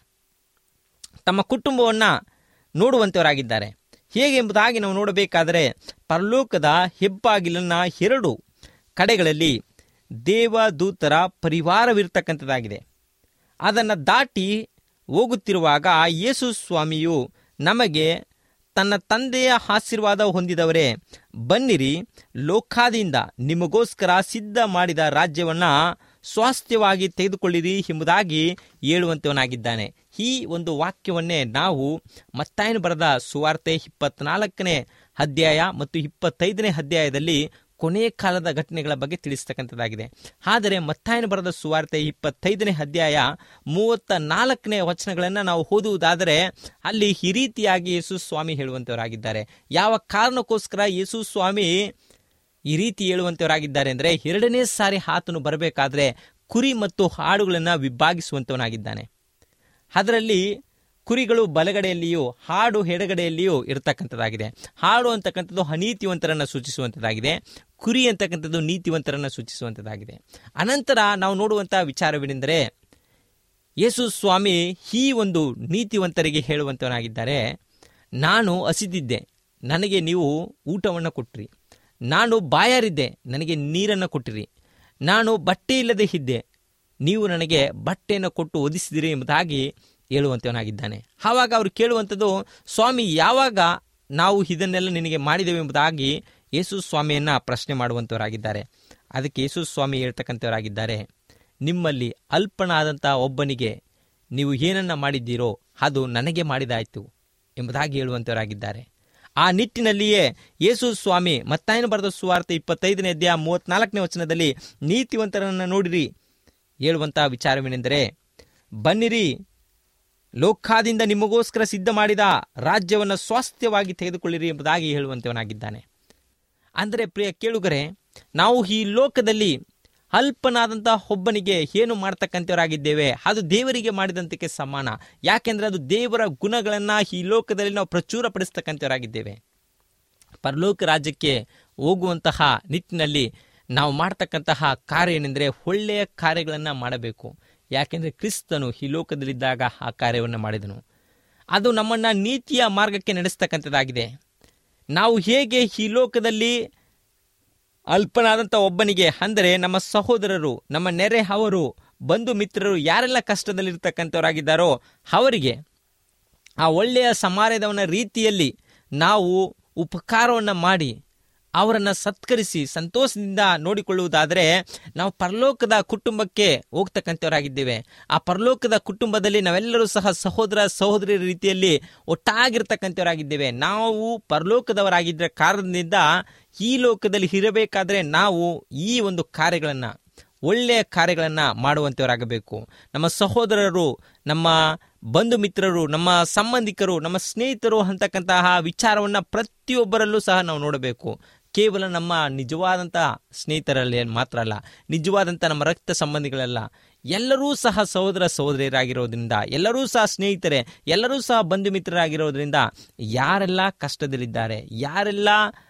Speaker 3: ತಮ್ಮ ಕುಟುಂಬವನ್ನು ನೋಡುವಂತವರಾಗಿದ್ದಾರೆ ಹೇಗೆ ಎಂಬುದಾಗಿ ನಾವು ನೋಡಬೇಕಾದರೆ ಪರಲೋಕದ ಹೆಬ್ಬಾಗಿಲನ್ನ ಎರಡು ಕಡೆಗಳಲ್ಲಿ ದೇವದೂತರ ಪರಿವಾರವಿರ್ತಕ್ಕಂಥದ್ದಾಗಿದೆ ಅದನ್ನು ದಾಟಿ ಹೋಗುತ್ತಿರುವಾಗ ಯೇಸು ಸ್ವಾಮಿಯು ನಮಗೆ ತನ್ನ ತಂದೆಯ ಆಶೀರ್ವಾದ ಹೊಂದಿದವರೇ ಬನ್ನಿರಿ ಲೋಕಾದಿಂದ ನಿಮಗೋಸ್ಕರ ಸಿದ್ಧ ಮಾಡಿದ ರಾಜ್ಯವನ್ನ ಸ್ವಾಸ್ಥ್ಯವಾಗಿ ತೆಗೆದುಕೊಳ್ಳಿರಿ ಎಂಬುದಾಗಿ ಹೇಳುವಂತವನಾಗಿದ್ದಾನೆ ಈ ಒಂದು ವಾಕ್ಯವನ್ನೇ ನಾವು ಮತ್ತಾಯನ ಬರೆದ ಸುವಾರ್ತೆ ಇಪ್ಪತ್ನಾಲ್ಕನೇ ಅಧ್ಯಾಯ ಮತ್ತು ಇಪ್ಪತ್ತೈದನೇ ಅಧ್ಯಾಯದಲ್ಲಿ ಕೊನೆಯ ಕಾಲದ ಘಟನೆಗಳ ಬಗ್ಗೆ ತಿಳಿಸ್ತಕ್ಕಂಥದ್ದಾಗಿದೆ ಆದರೆ ಮತ್ತಾಯನ ಬರೆದ ಸುವಾರ್ತೆ ಇಪ್ಪತ್ತೈದನೇ ಅಧ್ಯಾಯ ಮೂವತ್ತ ನಾಲ್ಕನೇ ವಚನಗಳನ್ನು ನಾವು ಓದುವುದಾದರೆ ಅಲ್ಲಿ ಈ ರೀತಿಯಾಗಿ ಯೇಸು ಸ್ವಾಮಿ ಹೇಳುವಂತವರಾಗಿದ್ದಾರೆ ಯಾವ ಕಾರಣಕ್ಕೋಸ್ಕರ ಯೇಸು ಸ್ವಾಮಿ ಈ ರೀತಿ ಹೇಳುವಂತವರಾಗಿದ್ದಾರೆ ಅಂದರೆ ಎರಡನೇ ಸಾರಿ ಆತನು ಬರಬೇಕಾದ್ರೆ ಕುರಿ ಮತ್ತು ಹಾಡುಗಳನ್ನು ವಿಭಾಗಿಸುವಂತವನಾಗಿದ್ದಾನೆ ಅದರಲ್ಲಿ ಕುರಿಗಳು ಬಲಗಡೆಯಲ್ಲಿಯೂ ಹಾಡು ಎಡಗಡೆಯಲ್ಲಿಯೂ ಇರತಕ್ಕಂಥದ್ದಾಗಿದೆ ಹಾಡು ಅಂತಕ್ಕಂಥದ್ದು ಅನೀತಿವಂತರನ್ನು ಸೂಚಿಸುವಂಥದ್ದಾಗಿದೆ ಕುರಿ ಅಂತಕ್ಕಂಥದ್ದು ನೀತಿವಂತರನ್ನು ಸೂಚಿಸುವಂಥದ್ದಾಗಿದೆ ಅನಂತರ ನಾವು ನೋಡುವಂತಹ ವಿಚಾರವೇನೆಂದರೆ ಯೇಸು ಸ್ವಾಮಿ ಈ ಒಂದು ನೀತಿವಂತರಿಗೆ ಹೇಳುವಂತವನಾಗಿದ್ದಾರೆ ನಾನು ಹಸಿದಿದ್ದೆ ನನಗೆ ನೀವು ಊಟವನ್ನು ಕೊಟ್ಟಿರಿ ನಾನು ಬಾಯಾರಿದ್ದೆ ನನಗೆ ನೀರನ್ನು ಕೊಟ್ಟಿರಿ ನಾನು ಬಟ್ಟೆ ಇಲ್ಲದೆ ಇದ್ದೆ ನೀವು ನನಗೆ ಬಟ್ಟೆಯನ್ನು ಕೊಟ್ಟು ಒದಿಸಿದಿರಿ ಎಂಬುದಾಗಿ ಹೇಳುವಂತವನಾಗಿದ್ದಾನೆ ಆವಾಗ ಅವರು ಕೇಳುವಂಥದ್ದು ಸ್ವಾಮಿ ಯಾವಾಗ ನಾವು ಇದನ್ನೆಲ್ಲ ನಿನಗೆ ಮಾಡಿದೆವು ಎಂಬುದಾಗಿ ಯೇಸು ಸ್ವಾಮಿಯನ್ನ ಪ್ರಶ್ನೆ ಮಾಡುವಂಥವರಾಗಿದ್ದಾರೆ ಅದಕ್ಕೆ ಯೇಸು ಸ್ವಾಮಿ ಹೇಳ್ತಕ್ಕಂಥವರಾಗಿದ್ದಾರೆ ನಿಮ್ಮಲ್ಲಿ ಅಲ್ಪನಾದಂಥ ಒಬ್ಬನಿಗೆ ನೀವು ಏನನ್ನ ಮಾಡಿದ್ದೀರೋ ಅದು ನನಗೆ ಮಾಡಿದಾಯ್ತು ಎಂಬುದಾಗಿ ಹೇಳುವಂಥವರಾಗಿದ್ದಾರೆ ಆ ನಿಟ್ಟಿನಲ್ಲಿಯೇ ಯೇಸು ಸ್ವಾಮಿ ಮತ್ತಾಯನ ಬರೆದ ಸುವಾರ್ತೆ ಇಪ್ಪತ್ತೈದನೇ ಅಧ್ಯಾಯ ಮೂವತ್ನಾಲ್ಕನೇ ವಚನದಲ್ಲಿ ನೀತಿವಂತರನ್ನು ನೋಡಿರಿ ಹೇಳುವಂತಹ ವಿಚಾರವೇನೆಂದರೆ ಬನ್ನಿರಿ ಲೋಕಾದಿಂದ ನಿಮಗೋಸ್ಕರ ಸಿದ್ಧ ಮಾಡಿದ ರಾಜ್ಯವನ್ನು ಸ್ವಾಸ್ಥ್ಯವಾಗಿ ತೆಗೆದುಕೊಳ್ಳಿರಿ ಎಂಬುದಾಗಿ ಹೇಳುವಂತವನಾಗಿದ್ದಾನೆ ಅಂದರೆ ಪ್ರಿಯ ಕೇಳುಗರೆ ನಾವು ಈ ಲೋಕದಲ್ಲಿ ಅಲ್ಪನಾದಂಥ ಒಬ್ಬನಿಗೆ ಏನು ಮಾಡ್ತಕ್ಕಂಥವರಾಗಿದ್ದೇವೆ ಅದು ದೇವರಿಗೆ ಮಾಡಿದಂತಕ್ಕೆ ಸಮಾನ ಯಾಕೆಂದ್ರೆ ಅದು ದೇವರ ಗುಣಗಳನ್ನು ಈ ಲೋಕದಲ್ಲಿ ನಾವು ಪ್ರಚುರಪಡಿಸ್ತಕ್ಕಂಥವರಾಗಿದ್ದೇವೆ ಪರಲೋಕ ರಾಜ್ಯಕ್ಕೆ ಹೋಗುವಂತಹ ನಿಟ್ಟಿನಲ್ಲಿ ನಾವು ಮಾಡ್ತಕ್ಕಂತಹ ಕಾರ್ಯ ಏನೆಂದರೆ ಒಳ್ಳೆಯ ಕಾರ್ಯಗಳನ್ನು ಮಾಡಬೇಕು ಯಾಕೆಂದರೆ ಕ್ರಿಸ್ತನು ಈ ಲೋಕದಲ್ಲಿದ್ದಾಗ ಆ ಕಾರ್ಯವನ್ನು ಮಾಡಿದನು ಅದು ನಮ್ಮನ್ನು ನೀತಿಯ ಮಾರ್ಗಕ್ಕೆ ನಡೆಸ್ತಕ್ಕಂಥದ್ದಾಗಿದೆ ನಾವು ಹೇಗೆ ಈ ಲೋಕದಲ್ಲಿ ಅಲ್ಪನಾದಂಥ ಒಬ್ಬನಿಗೆ ಅಂದರೆ ನಮ್ಮ ಸಹೋದರರು ನಮ್ಮ ನೆರೆ ಅವರು ಬಂಧು ಮಿತ್ರರು ಯಾರೆಲ್ಲ ಕಷ್ಟದಲ್ಲಿರ್ತಕ್ಕಂಥವರಾಗಿದ್ದಾರೋ ಅವರಿಗೆ ಆ ಒಳ್ಳೆಯ ಸಮಾರ್ಯದವನ ರೀತಿಯಲ್ಲಿ ನಾವು ಉಪಕಾರವನ್ನು ಮಾಡಿ ಅವರನ್ನು ಸತ್ಕರಿಸಿ ಸಂತೋಷದಿಂದ ನೋಡಿಕೊಳ್ಳುವುದಾದರೆ ನಾವು ಪರಲೋಕದ ಕುಟುಂಬಕ್ಕೆ ಹೋಗ್ತಕ್ಕಂಥವರಾಗಿದ್ದೇವೆ ಆ ಪರಲೋಕದ ಕುಟುಂಬದಲ್ಲಿ ನಾವೆಲ್ಲರೂ ಸಹ ಸಹೋದರ ಸಹೋದರಿ ರೀತಿಯಲ್ಲಿ ಒಟ್ಟಾಗಿರ್ತಕ್ಕಂಥವರಾಗಿದ್ದೇವೆ ನಾವು ಪರಲೋಕದವರಾಗಿದ್ದ ಕಾರಣದಿಂದ ಈ ಲೋಕದಲ್ಲಿ ಇರಬೇಕಾದ್ರೆ ನಾವು ಈ ಒಂದು ಕಾರ್ಯಗಳನ್ನು ಒಳ್ಳೆಯ ಕಾರ್ಯಗಳನ್ನು ಮಾಡುವಂಥವರಾಗಬೇಕು ನಮ್ಮ ಸಹೋದರರು ನಮ್ಮ ಬಂಧು ಮಿತ್ರರು ನಮ್ಮ ಸಂಬಂಧಿಕರು ನಮ್ಮ ಸ್ನೇಹಿತರು ಅಂತಕ್ಕಂತಹ ವಿಚಾರವನ್ನು ಪ್ರತಿಯೊಬ್ಬರಲ್ಲೂ ಸಹ ನಾವು ನೋಡಬೇಕು ಕೇವಲ ನಮ್ಮ ನಿಜವಾದಂಥ ಸ್ನೇಹಿತರಲ್ಲಿ ಮಾತ್ರ ಅಲ್ಲ ನಿಜವಾದಂಥ ನಮ್ಮ ರಕ್ತ ಸಂಬಂಧಿಗಳಲ್ಲ ಎಲ್ಲರೂ ಸಹ ಸಹೋದರ ಸಹೋದರಿಯರಾಗಿರೋದ್ರಿಂದ ಎಲ್ಲರೂ ಸಹ ಸ್ನೇಹಿತರೆ ಎಲ್ಲರೂ ಸಹ ಬಂಧು ಮಿತ್ರರಾಗಿರೋದ್ರಿಂದ ಯಾರೆಲ್ಲ ಕಷ್ಟದಲ್ಲಿದ್ದಾರೆ ಯಾರೆಲ್ಲ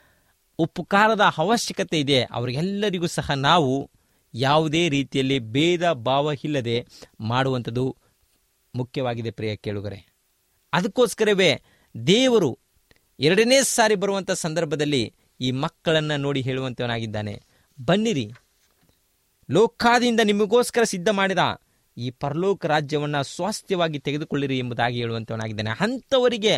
Speaker 3: ಉಪಕಾರದ ಅವಶ್ಯಕತೆ ಇದೆ ಅವರಿಗೆಲ್ಲರಿಗೂ ಸಹ ನಾವು ಯಾವುದೇ ರೀತಿಯಲ್ಲಿ ಭೇದ ಭಾವ ಇಲ್ಲದೆ ಮಾಡುವಂಥದ್ದು ಮುಖ್ಯವಾಗಿದೆ ಪ್ರಿಯ ಕೇಳುಗರೆ ಅದಕ್ಕೋಸ್ಕರವೇ ದೇವರು ಎರಡನೇ ಸಾರಿ ಬರುವಂಥ ಸಂದರ್ಭದಲ್ಲಿ ಈ ಮಕ್ಕಳನ್ನು ನೋಡಿ ಹೇಳುವಂತವನಾಗಿದ್ದಾನೆ ಬನ್ನಿರಿ ಲೋಕಾದಿಂದ ನಿಮಗೋಸ್ಕರ ಸಿದ್ಧ ಮಾಡಿದ ಈ ಪರಲೋಕ ರಾಜ್ಯವನ್ನು ಸ್ವಾಸ್ಥ್ಯವಾಗಿ ತೆಗೆದುಕೊಳ್ಳಿರಿ ಎಂಬುದಾಗಿ ಹೇಳುವಂತವನಾಗಿದ್ದಾನೆ ಅಂಥವರಿಗೆ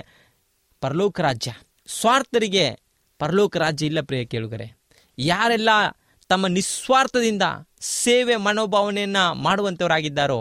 Speaker 3: ಪರಲೋಕ ರಾಜ್ಯ ಸ್ವಾರ್ಥರಿಗೆ ಪರಲೋಕ ರಾಜ್ಯ ಇಲ್ಲ ಪ್ರಿಯ ಕೇಳುಗರೆ ಯಾರೆಲ್ಲ ತಮ್ಮ ನಿಸ್ವಾರ್ಥದಿಂದ ಸೇವೆ ಮನೋಭಾವನೆಯನ್ನು ಮಾಡುವಂಥವರಾಗಿದ್ದಾರೋ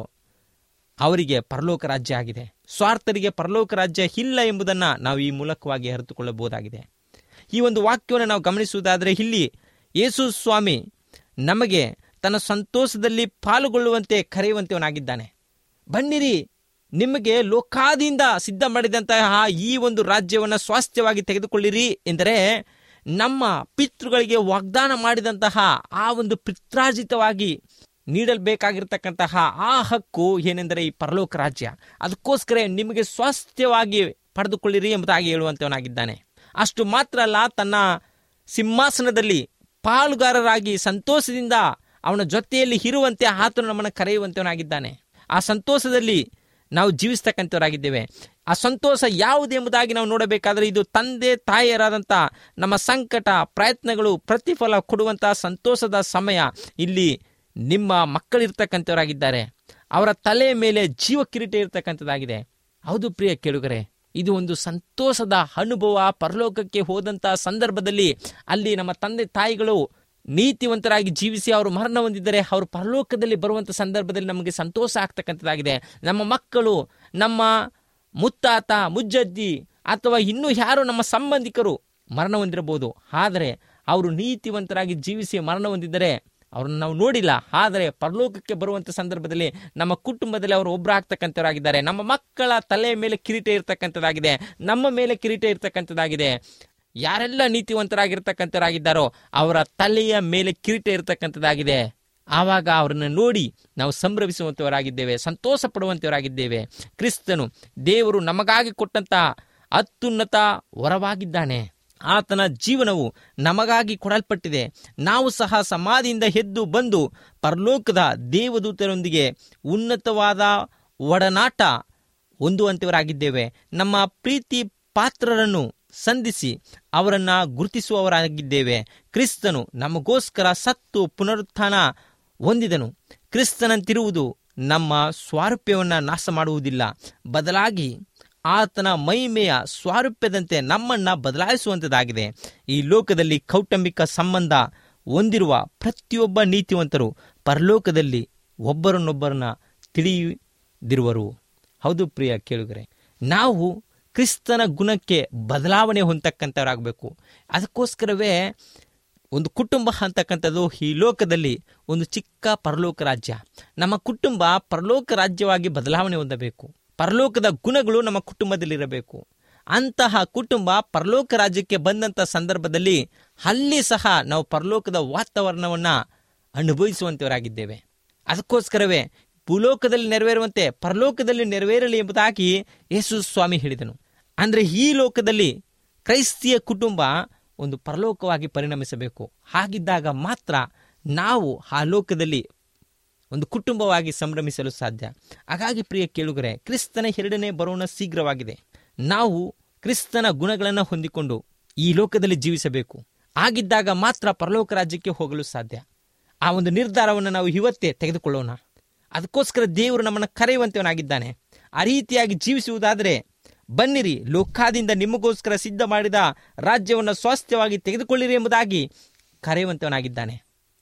Speaker 3: ಅವರಿಗೆ ಪರಲೋಕ ರಾಜ್ಯ ಆಗಿದೆ ಸ್ವಾರ್ಥರಿಗೆ ಪರಲೋಕ ರಾಜ್ಯ ಇಲ್ಲ ಎಂಬುದನ್ನು ನಾವು ಈ ಮೂಲಕವಾಗಿ ಅರಿತುಕೊಳ್ಳಬಹುದಾಗಿದೆ ಈ ಒಂದು ವಾಕ್ಯವನ್ನು ನಾವು ಗಮನಿಸುವುದಾದರೆ ಇಲ್ಲಿ ಯೇಸು ಸ್ವಾಮಿ ನಮಗೆ ತನ್ನ ಸಂತೋಷದಲ್ಲಿ ಪಾಲ್ಗೊಳ್ಳುವಂತೆ ಕರೆಯುವಂತವನಾಗಿದ್ದಾನೆ ಬನ್ನಿರಿ ನಿಮಗೆ ಲೋಕಾದಿಂದ ಸಿದ್ಧ ಮಾಡಿದಂತಹ ಈ ಒಂದು ರಾಜ್ಯವನ್ನು ಸ್ವಾಸ್ಥ್ಯವಾಗಿ ತೆಗೆದುಕೊಳ್ಳಿರಿ ಎಂದರೆ ನಮ್ಮ ಪಿತೃಗಳಿಗೆ ವಾಗ್ದಾನ ಮಾಡಿದಂತಹ ಆ ಒಂದು ಪಿತ್ರಾರ್ಜಿತವಾಗಿ ನೀಡಲ್ಬೇಕಾಗಿರ್ತಕ್ಕಂತಹ ಆ ಹಕ್ಕು ಏನೆಂದರೆ ಈ ಪರಲೋಕ ರಾಜ್ಯ ಅದಕ್ಕೋಸ್ಕರ ನಿಮಗೆ ಸ್ವಾಸ್ಥ್ಯವಾಗಿ ಪಡೆದುಕೊಳ್ಳಿರಿ ಎಂಬುದಾಗಿ ಹೇಳುವಂತವನಾಗಿದ್ದಾನೆ ಅಷ್ಟು ಮಾತ್ರ ಅಲ್ಲ ತನ್ನ ಸಿಂಹಾಸನದಲ್ಲಿ ಪಾಲುಗಾರರಾಗಿ ಸಂತೋಷದಿಂದ ಅವನ ಜೊತೆಯಲ್ಲಿ ಇರುವಂತೆ ಆತನು ನಮ್ಮನ್ನು ಕರೆಯುವಂತವನಾಗಿದ್ದಾನೆ ಆ ಸಂತೋಷದಲ್ಲಿ ನಾವು ಜೀವಿಸ್ತಕ್ಕಂಥವರಾಗಿದ್ದೇವೆ ಆ ಸಂತೋಷ ಯಾವುದು ಎಂಬುದಾಗಿ ನಾವು ನೋಡಬೇಕಾದ್ರೆ ಇದು ತಂದೆ ತಾಯಿಯರಾದಂಥ ನಮ್ಮ ಸಂಕಟ ಪ್ರಯತ್ನಗಳು ಪ್ರತಿಫಲ ಕೊಡುವಂತಹ ಸಂತೋಷದ ಸಮಯ ಇಲ್ಲಿ ನಿಮ್ಮ ಮಕ್ಕಳಿರ್ತಕ್ಕಂಥವರಾಗಿದ್ದಾರೆ ಅವರ ತಲೆಯ ಮೇಲೆ ಜೀವ ಕಿರೀಟ ಇರ್ತಕ್ಕಂಥದ್ದಾಗಿದೆ ಹೌದು ಪ್ರಿಯ ಕೇಳುಗರೆ ಇದು ಒಂದು ಸಂತೋಷದ ಅನುಭವ ಪರಲೋಕಕ್ಕೆ ಹೋದಂತಹ ಸಂದರ್ಭದಲ್ಲಿ ಅಲ್ಲಿ ನಮ್ಮ ತಂದೆ ತಾಯಿಗಳು ನೀತಿವಂತರಾಗಿ ಜೀವಿಸಿ ಅವರು ಮರಣ ಹೊಂದಿದ್ದರೆ ಅವರು ಪರಲೋಕದಲ್ಲಿ ಬರುವಂಥ ಸಂದರ್ಭದಲ್ಲಿ ನಮಗೆ ಸಂತೋಷ ಆಗ್ತಕ್ಕಂಥದ್ದಾಗಿದೆ ನಮ್ಮ ಮಕ್ಕಳು ನಮ್ಮ ಮುತ್ತಾತ ಮುಜ್ಜಜ್ಜಿ ಅಥವಾ ಇನ್ನೂ ಯಾರು ನಮ್ಮ ಸಂಬಂಧಿಕರು ಮರಣ ಹೊಂದಿರಬಹುದು ಆದರೆ ಅವರು ನೀತಿವಂತರಾಗಿ ಜೀವಿಸಿ ಮರಣ ಹೊಂದಿದ್ದರೆ ಅವ್ರನ್ನ ನಾವು ನೋಡಿಲ್ಲ ಆದರೆ ಪರಲೋಕಕ್ಕೆ ಬರುವಂಥ ಸಂದರ್ಭದಲ್ಲಿ ನಮ್ಮ ಕುಟುಂಬದಲ್ಲಿ ಅವರು ಒಬ್ಬರು ಆಗ್ತಕ್ಕಂಥವರಾಗಿದ್ದಾರೆ ನಮ್ಮ ಮಕ್ಕಳ ತಲೆಯ ಮೇಲೆ ಕಿರೀಟ ಇರ್ತಕ್ಕಂಥದ್ದಾಗಿದೆ ನಮ್ಮ ಮೇಲೆ ಕಿರೀಟ ಇರ್ತಕ್ಕಂಥದ್ದಾಗಿದೆ ಯಾರೆಲ್ಲ ನೀತಿವಂತರಾಗಿರ್ತಕ್ಕಂಥವರಾಗಿದ್ದಾರೋ ಅವರ ತಲೆಯ ಮೇಲೆ ಕಿರೀಟ ಇರ್ತಕ್ಕಂಥದ್ದಾಗಿದೆ ಆವಾಗ ಅವರನ್ನು ನೋಡಿ ನಾವು ಸಂಭ್ರಮಿಸುವಂಥವರಾಗಿದ್ದೇವೆ ಸಂತೋಷ ಪಡುವಂಥವರಾಗಿದ್ದೇವೆ ಕ್ರಿಸ್ತನು ದೇವರು ನಮಗಾಗಿ ಕೊಟ್ಟಂತ ಅತ್ಯುನ್ನತ ವರವಾಗಿದ್ದಾನೆ ಆತನ ಜೀವನವು ನಮಗಾಗಿ ಕೊಡಲ್ಪಟ್ಟಿದೆ ನಾವು ಸಹ ಸಮಾಧಿಯಿಂದ ಎದ್ದು ಬಂದು ಪರಲೋಕದ ದೇವದೂತರೊಂದಿಗೆ ಉನ್ನತವಾದ ಒಡನಾಟ ಹೊಂದುವಂತವರಾಗಿದ್ದೇವೆ ನಮ್ಮ ಪ್ರೀತಿ ಪಾತ್ರರನ್ನು ಸಂಧಿಸಿ ಅವರನ್ನು ಗುರುತಿಸುವವರಾಗಿದ್ದೇವೆ ಕ್ರಿಸ್ತನು ನಮಗೋಸ್ಕರ ಸತ್ತು ಪುನರುತ್ಥಾನ ಹೊಂದಿದನು ಕ್ರಿಸ್ತನಂತಿರುವುದು ನಮ್ಮ ಸ್ವಾರೂಪ್ಯವನ್ನು ನಾಶ ಮಾಡುವುದಿಲ್ಲ ಬದಲಾಗಿ ಆತನ ಮಹಿಮೆಯ ಸ್ವಾರೂಪ್ಯದಂತೆ ನಮ್ಮನ್ನ ಬದಲಾಯಿಸುವಂಥದ್ದಾಗಿದೆ ಈ ಲೋಕದಲ್ಲಿ ಕೌಟುಂಬಿಕ ಸಂಬಂಧ ಹೊಂದಿರುವ ಪ್ರತಿಯೊಬ್ಬ ನೀತಿವಂತರು ಪರಲೋಕದಲ್ಲಿ ಒಬ್ಬರನ್ನೊಬ್ಬರನ್ನ ತಿಳಿದಿರುವರು ಹೌದು ಪ್ರಿಯ ಕೇಳುಗರೆ ನಾವು ಕ್ರಿಸ್ತನ ಗುಣಕ್ಕೆ ಬದಲಾವಣೆ ಹೊಂದತಕ್ಕಂಥವರಾಗಬೇಕು ಅದಕ್ಕೋಸ್ಕರವೇ ಒಂದು ಕುಟುಂಬ ಅಂತಕ್ಕಂಥದ್ದು ಈ ಲೋಕದಲ್ಲಿ ಒಂದು ಚಿಕ್ಕ ಪರಲೋಕ ರಾಜ್ಯ ನಮ್ಮ ಕುಟುಂಬ ಪರಲೋಕ ರಾಜ್ಯವಾಗಿ ಬದಲಾವಣೆ ಹೊಂದಬೇಕು ಪರಲೋಕದ ಗುಣಗಳು ನಮ್ಮ ಕುಟುಂಬದಲ್ಲಿರಬೇಕು ಅಂತಹ ಕುಟುಂಬ ಪರಲೋಕ ರಾಜ್ಯಕ್ಕೆ ಬಂದಂಥ ಸಂದರ್ಭದಲ್ಲಿ ಅಲ್ಲಿ ಸಹ ನಾವು ಪರಲೋಕದ ವಾತಾವರಣವನ್ನು ಅನುಭವಿಸುವಂತವರಾಗಿದ್ದೇವೆ ಅದಕ್ಕೋಸ್ಕರವೇ ಭೂಲೋಕದಲ್ಲಿ ನೆರವೇರುವಂತೆ ಪರಲೋಕದಲ್ಲಿ ನೆರವೇರಲಿ ಎಂಬುದಾಗಿ ಯೇಸು ಸ್ವಾಮಿ ಹೇಳಿದನು ಅಂದರೆ ಈ ಲೋಕದಲ್ಲಿ ಕ್ರೈಸ್ತಿಯ ಕುಟುಂಬ ಒಂದು ಪರಲೋಕವಾಗಿ ಪರಿಣಮಿಸಬೇಕು ಹಾಗಿದ್ದಾಗ ಮಾತ್ರ ನಾವು ಆ ಲೋಕದಲ್ಲಿ ಒಂದು ಕುಟುಂಬವಾಗಿ ಸಂಭ್ರಮಿಸಲು ಸಾಧ್ಯ ಹಾಗಾಗಿ ಪ್ರಿಯ ಕೇಳುಗರೆ ಕ್ರಿಸ್ತನ ಎರಡನೇ ಬರೋಣ ಶೀಘ್ರವಾಗಿದೆ ನಾವು ಕ್ರಿಸ್ತನ ಗುಣಗಳನ್ನು ಹೊಂದಿಕೊಂಡು ಈ ಲೋಕದಲ್ಲಿ ಜೀವಿಸಬೇಕು ಆಗಿದ್ದಾಗ ಮಾತ್ರ ಪರಲೋಕ ರಾಜ್ಯಕ್ಕೆ ಹೋಗಲು ಸಾಧ್ಯ ಆ ಒಂದು ನಿರ್ಧಾರವನ್ನು ನಾವು ಇವತ್ತೇ ತೆಗೆದುಕೊಳ್ಳೋಣ ಅದಕ್ಕೋಸ್ಕರ ದೇವರು ನಮ್ಮನ್ನು ಕರೆಯುವಂತವನಾಗಿದ್ದಾನೆ ಆ ರೀತಿಯಾಗಿ ಜೀವಿಸುವುದಾದರೆ ಬನ್ನಿರಿ ಲೋಕಾದಿಂದ ನಿಮಗೋಸ್ಕರ ಸಿದ್ಧ ಮಾಡಿದ ರಾಜ್ಯವನ್ನು ಸ್ವಾಸ್ಥ್ಯವಾಗಿ ತೆಗೆದುಕೊಳ್ಳಿರಿ ಎಂಬುದಾಗಿ ಕರೆಯುವಂತವನಾಗಿದ್ದಾನೆ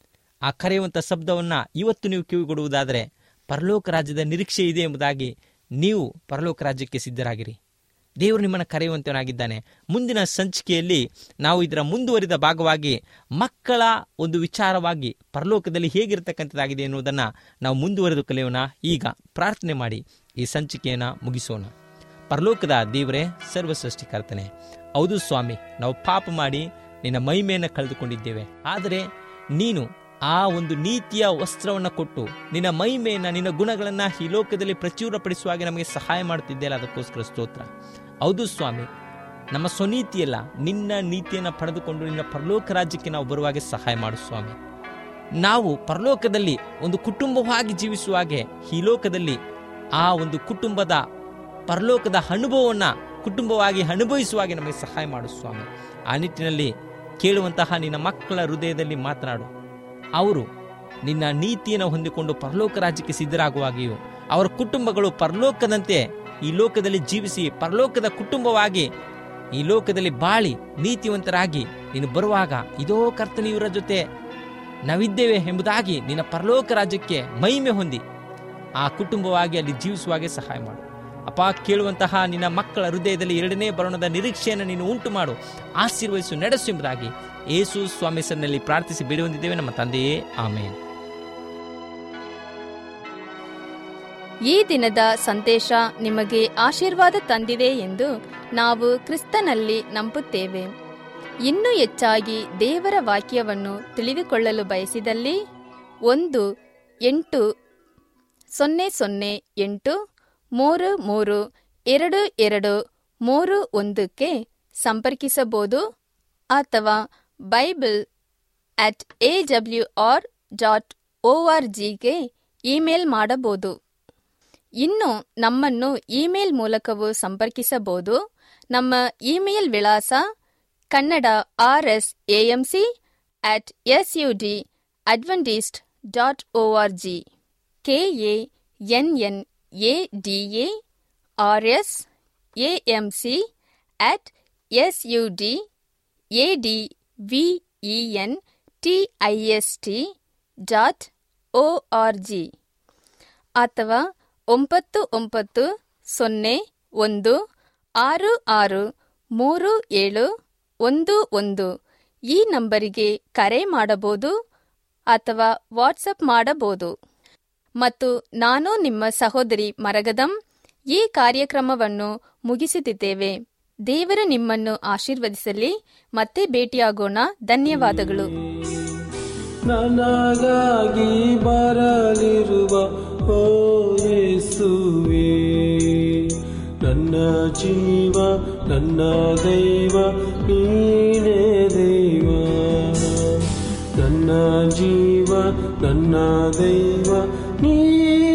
Speaker 3: ಆ ಕರೆಯುವಂಥ ಶಬ್ದವನ್ನು ಇವತ್ತು ನೀವು ಕಿವಿಗೊಡುವುದಾದರೆ ಪರಲೋಕ ರಾಜ್ಯದ ನಿರೀಕ್ಷೆ ಇದೆ ಎಂಬುದಾಗಿ ನೀವು ಪರಲೋಕ ರಾಜ್ಯಕ್ಕೆ ಸಿದ್ಧರಾಗಿರಿ ದೇವರು ನಿಮ್ಮನ್ನು ಕರೆಯುವಂತವನಾಗಿದ್ದಾನೆ ಮುಂದಿನ ಸಂಚಿಕೆಯಲ್ಲಿ ನಾವು ಇದರ ಮುಂದುವರಿದ ಭಾಗವಾಗಿ ಮಕ್ಕಳ ಒಂದು ವಿಚಾರವಾಗಿ ಪರಲೋಕದಲ್ಲಿ ಹೇಗಿರ್ತಕ್ಕಂಥದ್ದಾಗಿದೆ ಎನ್ನುವುದನ್ನು ನಾವು ಮುಂದುವರೆದು ಕಲಿಯೋಣ ಈಗ ಪ್ರಾರ್ಥನೆ ಮಾಡಿ ಈ ಸಂಚಿಕೆಯನ್ನು ಮುಗಿಸೋಣ ಪರಲೋಕದ ದೇವರೇ ಸರ್ವ ಸೃಷ್ಟಿಕರ್ತನೆ ಹೌದು ಸ್ವಾಮಿ ನಾವು ಪಾಪ ಮಾಡಿ ನಿನ್ನ ಮಹಿಮೆಯನ್ನು ಕಳೆದುಕೊಂಡಿದ್ದೇವೆ ಆದರೆ ನೀನು ಆ ಒಂದು ನೀತಿಯ ವಸ್ತ್ರವನ್ನು ಕೊಟ್ಟು ನಿನ್ನ ಮಹಿಮೆಯನ್ನು ನಿನ್ನ ಗುಣಗಳನ್ನು ಈ ಲೋಕದಲ್ಲಿ ಪ್ರಚುರಪಡಿಸುವ ಹಾಗೆ ನಮಗೆ ಸಹಾಯ ಮಾಡುತ್ತಿದ್ದೆಯಲ್ಲ ಅದಕ್ಕೋಸ್ಕರ ಸ್ತೋತ್ರ ಹೌದು ಸ್ವಾಮಿ ನಮ್ಮ ಸ್ವನೀತಿಯಲ್ಲ ನಿನ್ನ ನೀತಿಯನ್ನು ಪಡೆದುಕೊಂಡು ನಿನ್ನ ಪರಲೋಕ ರಾಜ್ಯಕ್ಕೆ ನಾವು ಬರುವಾಗೆ ಸಹಾಯ ಮಾಡು ಸ್ವಾಮಿ ನಾವು ಪರಲೋಕದಲ್ಲಿ ಒಂದು ಕುಟುಂಬವಾಗಿ ಜೀವಿಸುವ ಹಾಗೆ ಈ ಲೋಕದಲ್ಲಿ ಆ ಒಂದು ಕುಟುಂಬದ ಪರಲೋಕದ ಅನುಭವವನ್ನು ಕುಟುಂಬವಾಗಿ ಅನುಭವಿಸುವ ಹಾಗೆ ನಮಗೆ ಸಹಾಯ ಮಾಡು ಸ್ವಾಮಿ ಆ ನಿಟ್ಟಿನಲ್ಲಿ ಕೇಳುವಂತಹ ನಿನ್ನ ಮಕ್ಕಳ ಹೃದಯದಲ್ಲಿ ಮಾತನಾಡು ಅವರು ನಿನ್ನ ನೀತಿಯನ್ನು ಹೊಂದಿಕೊಂಡು ಪರಲೋಕ ರಾಜ್ಯಕ್ಕೆ ಸಿದ್ಧರಾಗುವಾಗಿಯೂ ಅವರ ಕುಟುಂಬಗಳು ಪರಲೋಕದಂತೆ ಈ ಲೋಕದಲ್ಲಿ ಜೀವಿಸಿ ಪರಲೋಕದ ಕುಟುಂಬವಾಗಿ ಈ ಲೋಕದಲ್ಲಿ ಬಾಳಿ ನೀತಿವಂತರಾಗಿ ನೀನು ಬರುವಾಗ ಇದೋ ಕರ್ತನ ಇವರ ಜೊತೆ ನಾವಿದ್ದೇವೆ ಎಂಬುದಾಗಿ ನಿನ್ನ ಪರಲೋಕ ರಾಜ್ಯಕ್ಕೆ ಮಹಿಮೆ ಹೊಂದಿ ಆ ಕುಟುಂಬವಾಗಿ ಅಲ್ಲಿ ಜೀವಿಸುವಾಗೆ ಸಹಾಯ ಮಾಡು ಅಪ್ಪ ಕೇಳುವಂತಹ ನಿನ್ನ ಮಕ್ಕಳ ಹೃದಯದಲ್ಲಿ ಎರಡನೇ ಬರೋಣದ ನಿರೀಕ್ಷೆಯನ್ನು ನೀನು ಉಂಟು ಮಾಡು ಆಶೀರ್ವದಿಸು ನಡೆಸು ಎಂಬುದಾಗಿ ಏಸು ಸ್ವಾಮಿ ಹೆಸರಿನಲ್ಲಿ ಪ್ರಾರ್ಥಿಸಿ ಬೇಡಿ ಹೊಂದಿದ್ದೇವೆ ನಮ್ಮ ತಂದೆಯೇ ಆಮೇನ್
Speaker 1: ಈ ದಿನದ ಸಂದೇಶ ನಿಮಗೆ ಆಶೀರ್ವಾದ ತಂದಿದೆ ಎಂದು ನಾವು ಕ್ರಿಸ್ತನಲ್ಲಿ ನಂಬುತ್ತೇವೆ ಇನ್ನೂ ಹೆಚ್ಚಾಗಿ ದೇವರ ವಾಕ್ಯವನ್ನು ತಿಳಿದುಕೊಳ್ಳಲು ಬಯಸಿದಲ್ಲಿ ಒಂದು ಎಂಟು ಸೊನ್ನೆ ಸೊನ್ನೆ ಎಂಟು ಮೂರು ಮೂರು ಎರಡು ಎರಡು ಮೂರು ಒಂದಕ್ಕೆ ಸಂಪರ್ಕಿಸಬಹುದು ಅಥವಾ Bible at A W R dot O R ಜಿಗೆ ಇಮೇಲ್ ಮಾಡಬಹುದು ಇನ್ನು ನಮ್ಮನ್ನು ಇಮೇಲ್ ಮೂಲಕವೂ ಸಂಪರ್ಕಿಸಬಹುದು ನಮ್ಮ ಇಮೇಲ್ ವಿಳಾಸ Kannada R S AMC at S U D Adventist dot O R G K A N N A D A R S AM C at S U D A D V E N T I S T dot O R G ಅಥವಾ ಒಂಬತ್ತು ಒಂಬತ್ತು ಸೊನ್ನೆ ಒಂದು ಆರು ಆರು ಮೂರು ಏಳು ಒಂದು ಒಂದು ಈ ನಂಬರಿಗೆ ಕರೆ ಮಾಡಬಹುದು ಅಥವಾ ವಾಟ್ಸಪ್ ಮಾಡಬಹುದು ಮತ್ತು ನಾನು ನಿಮ್ಮ ಸಹೋದರಿ ಮರಗದಂ ಈ ಕಾರ್ಯಕ್ರಮವನ್ನು ಮುಗಿಸುತ್ತಿದ್ದೇವೆ ದೇವರು ನಿಮ್ಮನ್ನು ಆಶೀರ್ವದಿಸಲಿ ಮತ್ತೆ ಭೇಟಿಯಾಗೋಣ ಧನ್ಯವಾದಗಳು
Speaker 2: ನನಗಾಗಿ ಬರಲಿರುವ ಓ ಯೇಸುವೆ ನನ್ನ ಜೀವ ನನ್ನ ದೈವ ನೀನೇ ದೈವ ನನ್ನ ಜೀವ ನನ್ನ ದೈವ ನೀ